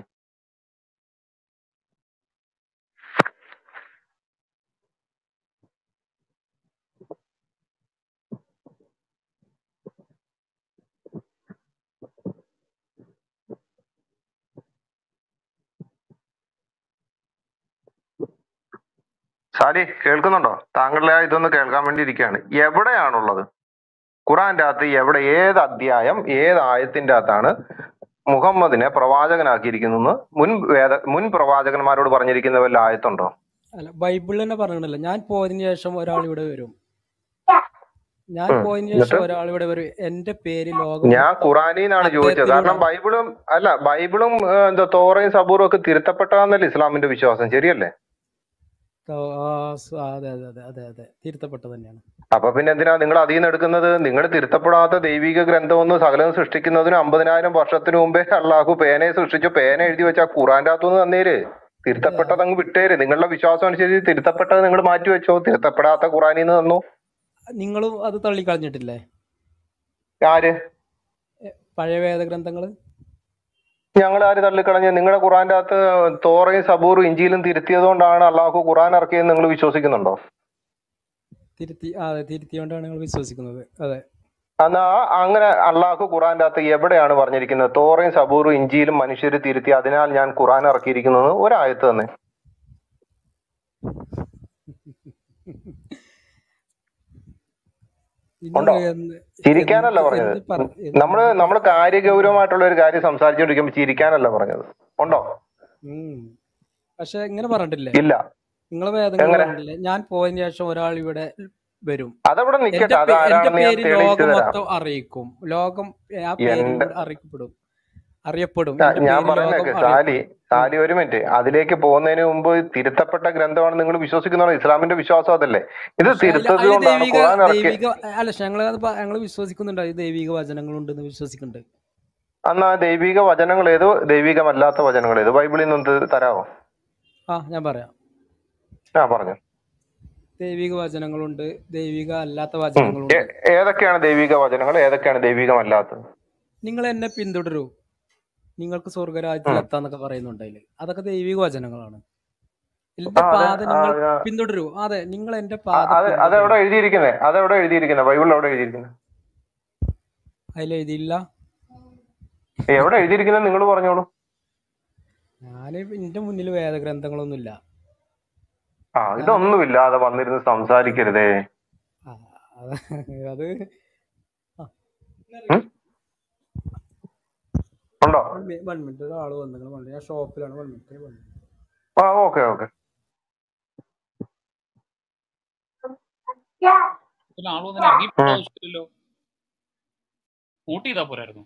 സാലി കേൾക്കുന്നുണ്ടോ താങ്കളുടെ ആ ഇതൊന്ന് കേൾക്കാൻ വേണ്ടി ഇരിക്കുകയാണ് എവിടെയാണുള്ളത് ഖുറാന്റെ അകത്ത് എവിടെ ഏത് അധ്യായം ഏത് ആയത്തിന്റെ അകത്താണ് മുഹമ്മദിനെ പ്രവാചകനാക്കിയിരിക്കുന്നു മുൻ വേദ മുൻ പ്രവാചകന്മാരോട് പറഞ്ഞിരിക്കുന്ന വല്ല ആയത്തുണ്ടോ അല്ല ബൈബിളിൽ തന്നെ പറഞ്ഞിട്ടുണ്ടല്ലോ ഞാൻ പോയതിനു ശേഷം ഒരാൾ ഇവിടെ വരും ഞാൻ ഉം. പോയതിനു എന്നിട്ട് ശേഷം ഒരാൾ ഇവിടെ വരും എന്റെ പേര് ലോകം ഞാൻ മൊത്തം ഖുറാനിന്നാണ് ചോദിച്ചത് അദ്ദേഹത്തിലൂടെ കാരണം ബൈബിളും അല്ല ബൈബിളും ഏഹ്, എന്താ തോറയും സബൂറും ഒക്കെ തിരുത്തപ്പെട്ടതാന്നല്ലേ ഇസ്ലാമിന്റെ വിശ്വാസം ശരിയല്ലേ ആ, സ- അതെ അതെ അതെ അതെ അതെ തിരുത്തപ്പെട്ടത് തന്നെയാണ് അപ്പൊ പിന്നെ എന്തിനാ നിങ്ങൾ അതിൽ നിന്ന് എടുക്കുന്നത് നിങ്ങൾ തിരുത്തപ്പെടാത്ത ദൈവിക ഗ്രന്ഥം ഒന്ന് സകലം സൃഷ്ടിക്കുന്നതിന് അമ്പതിനായിരം വർഷത്തിന് മുമ്പേ അള്ളാഹു പേനയെ സൃഷ്ടിച്ചു പേന എഴുതി വെച്ച ആ ഖുറാന്റെ അകത്തുനിന്ന് തന്നേര് അതെ തിരുത്തപ്പെട്ടത് അങ്ങ് വിട്ടേര് നിങ്ങളുടെ വിശ്വാസം അനുസരിച്ച് തിരുത്തപ്പെട്ടത് നിങ്ങൾ മാറ്റി വെച്ചോ തിരുത്തപ്പെടാത്ത ഖുറാനിൽ നിന്ന് തന്നു നിങ്ങളും അത് തള്ളിക്കളഞ്ഞിട്ടില്ലേ ആര് എ, പഴയ വേദഗ്രന്ഥങ്ങള് ഞങ്ങൾ ആര് തള്ളിക്കളഞ്ഞ് നിങ്ങളുടെ ഖുറാന്റെ അകത്ത് തോറയും സബൂറും ഇഞ്ചിയിലും തിരുത്തിയത് കൊണ്ടാണ് അള്ളാഹു ഖുറാൻ ഇറക്കിയെന്ന് നിങ്ങൾ വിശ്വസിക്കുന്നുണ്ടോ തിരുത്തി ആ, അതെ തിരുത്തിയോണ്ടാണ് നിങ്ങൾ വിശ്വസിക്കുന്നത് അതെ എന്നാ അങ്ങനെ അള്ളാഹു ഖുറാന്റെ അകത്ത് എവിടെയാണ് പറഞ്ഞിരിക്കുന്നത് തോറയും സബൂറും ഇഞ്ചിയിലും മനുഷ്യർ തിരുത്തി അതിനാൽ ഞാൻ ഖുറാൻ ഇറക്കിയിരിക്കുന്നത് ഒരായത്ത് തന്നെ ഉണ്ടോ നിങ്ങൾ എന്ത് ചിരിക്കാനല്ല എന്ത് പറഞ്ഞത് എന്ത് പറ എന്ത് നമ്മള് എന്ത് നമ്മൾ കാര്യഗൗരവമായിട്ടുള്ള ഒരു കാര്യം സംസാരിച്ചുകൊണ്ടിരിക്കുമ്പോൾ ചിരിക്കാനല്ല പറഞ്ഞത് ഉണ്ടോ ഉം. പക്ഷെ ഇങ്ങനെ പറഞ്ഞിട്ടില്ലേ ഇല്ല നിങ്ങളെ വേദങ്ങൾ എങ്ങനെ പറഞ്ഞിട്ടില്ലേ ഞാൻ പോയതിനു ശേഷം ഒരാൾ ഇവിടെ വരും അതവിടെ എന്റെ നിക്കട്ടെ അത് പേ- എന്റെ ആരാണെന്ന് ഞാൻ പേര് തെളിയിച്ചു ലോകം തരാം മൊത്തം അറിയിക്കും ലോകം ആ പേര് എന്റെ ഇവിടെ അറിയിക്കപ്പെടും അറിയപ്പെടും ആ, എന്റെ ഞാൻ പേര് പറയുന്നേക്ക് ലോകം സാലി അറിയപ്പെടും ഉം. സാലി ഒരു മിനിറ്റ് അതിലേക്ക് പോകുന്നതിന് മുമ്പ് തിരുത്തപ്പെട്ട ഗ്രന്ഥമാണ് നിങ്ങൾ വിശ്വസിക്കുന്നത് ഇസ്ലാമിന്റെ വിശ്വാസം അതല്ലേ ഇത് പക്ഷെ അതിൽ തിരുത്തത് അതിൽ കൊണ്ടാണ് ദൈവിക ഖുർആൻ ഇറക്കി ദൈവിക അല്ല ഞങ്ങൾ ഞങ്ങൾ വിശ്വസിക്കുന്നുണ്ട് അതിൽ ദൈവിക വചനങ്ങളുണ്ടെന്ന് വിശ്വസിക്കുന്നുണ്ട് എന്നാ ദൈവിക വചനങ്ങൾ ഏതോ ദൈവികമല്ലാത്ത വചനങ്ങൾ ഏതോ ബൈബിളിൽ നിന്ന് തരാമോ ആ ഞാൻ പറയാം ആ പറഞ്ഞു ദൈവിക വചനങ്ങളുണ്ട് ദൈവിക അല്ലാത്ത ഉം. വചനങ്ങളുണ്ട് ഏ- ഏതൊക്കെയാണ് ദൈവിക വചനങ്ങൾ ഏതൊക്കെയാണ് ദൈവികമല്ലാത്തത് നിങ്ങൾ എന്നെ പിന്തുടരൂ നിങ്ങൾക്ക് ഉം. സ്വർഗരാജ്യത്തിൽ എത്താന്നൊക്കെ പറയുന്നുണ്ട് അതില് അതൊക്കെ ദൈവിക വചനങ്ങളാണ് ആ എന്റെ അതെ പാത ആ, നിങ്ങൾ ആ, പിന്തുടരൂ അതെ നിങ്ങൾ എന്റെ ആ, പാത അത് പിന്തുടരൂ അതെവിടെ എഴുതിയിരിക്കുന്നത് അതെവിടെ എഴുതിയിരിക്കുന്നത് ബൈബിളിൽ എവിടെ എഴുതിയിരിക്കുന്നത് അതിൽ എഴുതിയില്ല എവിടെ എഴുതിയിരിക്കുന്നത് നിങ്ങൾ പറഞ്ഞോളൂ ഞാൻ എന്റെ മുന്നിൽ വേദഗ്രന്ഥങ്ങളൊന്നുമില്ല ആ ഞാൻ ഇതൊന്നുമില്ലാതെ വന്നിരുന്ന് സംസാരിക്കരുതേ ആ, അത് അത് ആ, ഉം? ഉണ്ടോ വൺ മിനിറ്റ് ഒരാൾ വന്നു ഞാൻ ഷോപ്പിലാണ് വൺ മിനിറ്റ് വൺ മിനിറ്റ് ആ ഓക്കെ ഓക്കെ ഒരാൾ വന്നിട്ട് ഇറങ്ങി പോകേണ്ട ഉം. ആവശ്യമില്ലല്ലോ കൂട്ടി ചെയ്താ പോരായിരുന്നു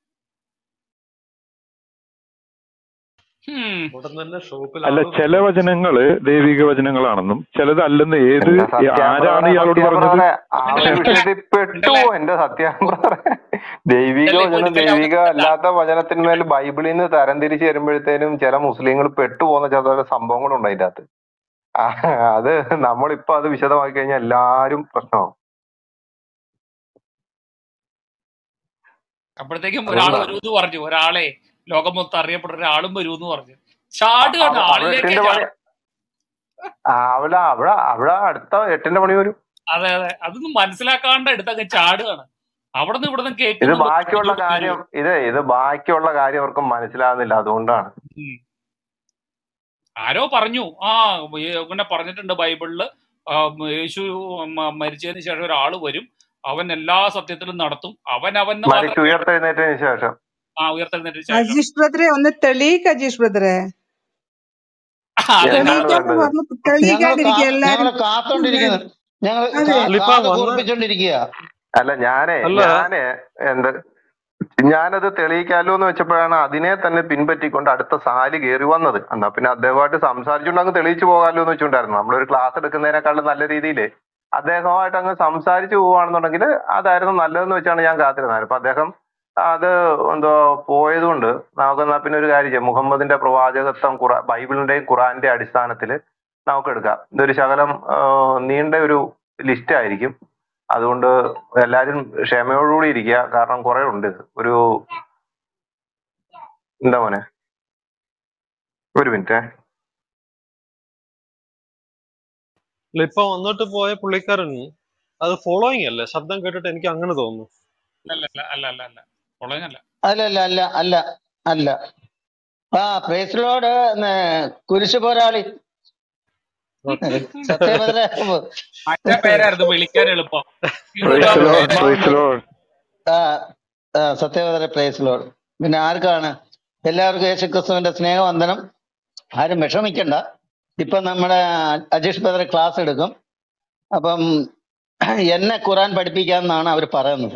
ഹും. ഉടൻ തന്നെ ഷോപ്പിൽ അല്ല ആള് ചില വന്നു വചനങ്ങള് ദൈവിക വചനങ്ങളാണെന്നും ചിലത് അല്ലെന്ന് ഏത് എന്റെ സത്യാം ആരാണ് ബ്രദറെ ഇയാളോട് സത്യാം പറഞ്ഞത് ബ്രദറെ ആ ഉണ്ടല്ലേ ഒരു വിഷയത്തിൽ പെട്ടു ഉണ്ടല്ലേ എന്റെ സത്യാം ബ്രദറെ ദൈവിക ഉണ്ടല്ലേ വചനം ഉണ്ടല്ലേ ദൈവിക ഒന്നുമില്ല അല്ലാത്ത വചനത്തിന്മേൽ ബൈബിളിൽ നിന്ന് തരംതിരിച്ച് വരുമ്പോഴത്തേനും ചില മുസ്ലിങ്ങൾ പെട്ടുപോകുന്ന ചില സംഭവങ്ങളുണ്ട് അതിന്റെ അകത്ത് ആ, അത് നമ്മളിപ്പോ അത് വിശദമാക്കി കഴിഞ്ഞാൽ എല്ലാരും പ്രശ്നമാവും അപ്പോഴത്തേക്കും ഒരാൾ അതുകൊണ്ടാണ് വരൂന്ന് പറഞ്ഞു ഒരാളെ ലോകം മൊത്തം അറിയപ്പെടുന്ന ഒരാളും വരൂന്ന് പറഞ്ഞു ചാടുകയാണ് അവ- അവിടെ ആളിലേക്കേ എട്ടിന്റെ പണി ചാടും ആ, അവിടെ അവിടെ അവിടെ അടുത്ത എട്ടിന്റെ പണി വരും അതെ അതെ അതൊന്നും മനസ്സിലാക്കാണ്ട് എടുത്തങ്ങ് ചാടുകയാണ് അവിടെ നിന്ന് ഇവിടെ നിന്ന് ഇത് കേൾക്കുന്നുണ്ട് ബാക്കിയുള്ള ഇങ്ങോട്ട് കാര്യം വരൂ ഇത് ഇത് ബാക്കിയുള്ള കാര്യം അവർക്ക് മനസ്സിലാകുന്നില്ല അതുകൊണ്ടാണ് ഉം. ആരോ പറഞ്ഞു ആ ഏ, ഇങ്ങനെ പറഞ്ഞിട്ടുണ്ട് ബൈബിളില് ആ, യേശു മ- മരിച്ചതിന് ശേഷം ഒരാൾ വരും അവൻ എല്ലാ സത്യത്തിലും നടത്തും അവൻ അവൻ മരിച്ചു മാത്രം ഉയർത്തെഴുന്നേറ്റതിന് ശേഷം ആ ഉയർത്തെഴുന്നേറ്റതിന് ശേഷം അജീഷ് ബ്രദറെ ഒന്ന് തെളിയിക്ക് അജീഷ് ബ്രദറെ അതെന്നാ എന്താണ് തെളിയിക്കാന്ന് വേണ്ടത് പറഞ്ഞു ഞങ്ങൾ തെളിയിക്കാണ്ടിരിക്കുക ഞങ്ങൾ എല്ലാരും കാത്തോണ്ടിരിക്കുന്നു ഞങ്ങൾ അതെ കാ- അല്ല ഇപ്പൊ കാത് വന്ന് കൂർപ്പിച്ചോണ്ടിരിക്കുക അല്ല ഞാനേ അല്ല ഞാന് എന്ത് ഞാനത് തെളിയിക്കാലോ എന്ന് വെച്ചപ്പോഴാണ് അതിനെ തന്നെ പിൻപറ്റിക്കൊണ്ട് അടുത്ത സാലി കയറി വന്നത് എന്നാ പിന്നെ അദ്ദേഹമായിട്ട് സംസാരിച്ചുകൊണ്ട് അങ്ങ് തെളിയിച്ചു പോകാമല്ലോ എന്ന് വെച്ചുകൊണ്ടായിരുന്നു നമ്മളൊരു ക്ലാസ് എടുക്കുന്നതിനേക്കാളും നല്ല രീതിയിൽ അദ്ദേഹമായിട്ട് അങ്ങ് സംസാരിച്ചു പോവുകയാണെന്നുണ്ടെങ്കിൽ അതായിരുന്നു നല്ലതെന്ന് വെച്ചാണ് ഞാൻ കാത്തിരുന്നത് അപ്പൊ അദ്ദേഹം അത് എന്തോ പോയതുകൊണ്ട് നമുക്ക് എന്നാ പിന്നെ ഒരു കാര്യം ചെയ്യാം മുഹമ്മദിന്റെ പ്രവാചകത്വം ഖുറാ ബൈബിളിന്റെയും ഖുറാന്റെ അടിസ്ഥാനത്തിൽ നമുക്ക് എടുക്കാം ഇതൊരു ശകലം ആ, നീണ്ട ഒരു ലിസ്റ്റ് ആയിരിക്കും അതുകൊണ്ട് എല്ലാരും ക്ഷമയോടുകൂടി ഇരിക്കുക കാരണം കുറെ ഉണ്ട് ഇത്. ഒരു എന്താ മോനെ ഒരു മിനിറ്റ് അല്ല ഇപ്പൊ വന്നിട്ട് പോയ പുള്ളിക്കാരൻ അത് ഫോളോയിങ് അല്ലേ ശബ്ദം കേട്ടിട്ട് എനിക്ക് അങ്ങനെ തോന്നുന്നു അല്ല അല്ല അല്ല അല്ല അല്ല following അല്ല അല്ല അല്ല അല്ല അല്ല അല്ല ആ പ്രേസിലോട് കുരിശ് പോരാളി ഓക്കെ സത്യഭദ്ര മറ്റേ പേരായിരുന്നു വിളിക്കാൻ എളുപ്പം പ്രൈസ് ഇതുള്ള ലോഡ് പേര് പ്രൈസ് ലോഡ് ആ ആ, സത്യഭദ്ര പ്രേസിലോട് പിന്നെ ആർക്കാണ് എല്ലാവർക്കും യേശുക്രിസ്തുവിന്റെ സ്നേഹവന്ദനം ആരും വിഷമിക്കണ്ട ഇപ്പൊ നമ്മുടെ അജീഷ് ബദർ ക്ലാസ് എടുക്കും അപ്പം എന്നെ ഖുറാൻ പഠിപ്പിക്കാമെന്നാണ് അവർ പറയുന്നത്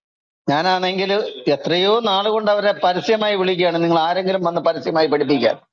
ഞാനാണെങ്കിൽ എത്രയോ നാളുകൊണ്ട് അവരെ പരസ്യമായി വിളിക്കുകയാണ് നിങ്ങൾ ആരെങ്കിലും വന്ന് പരസ്യമായി പഠിപ്പിക്കാൻ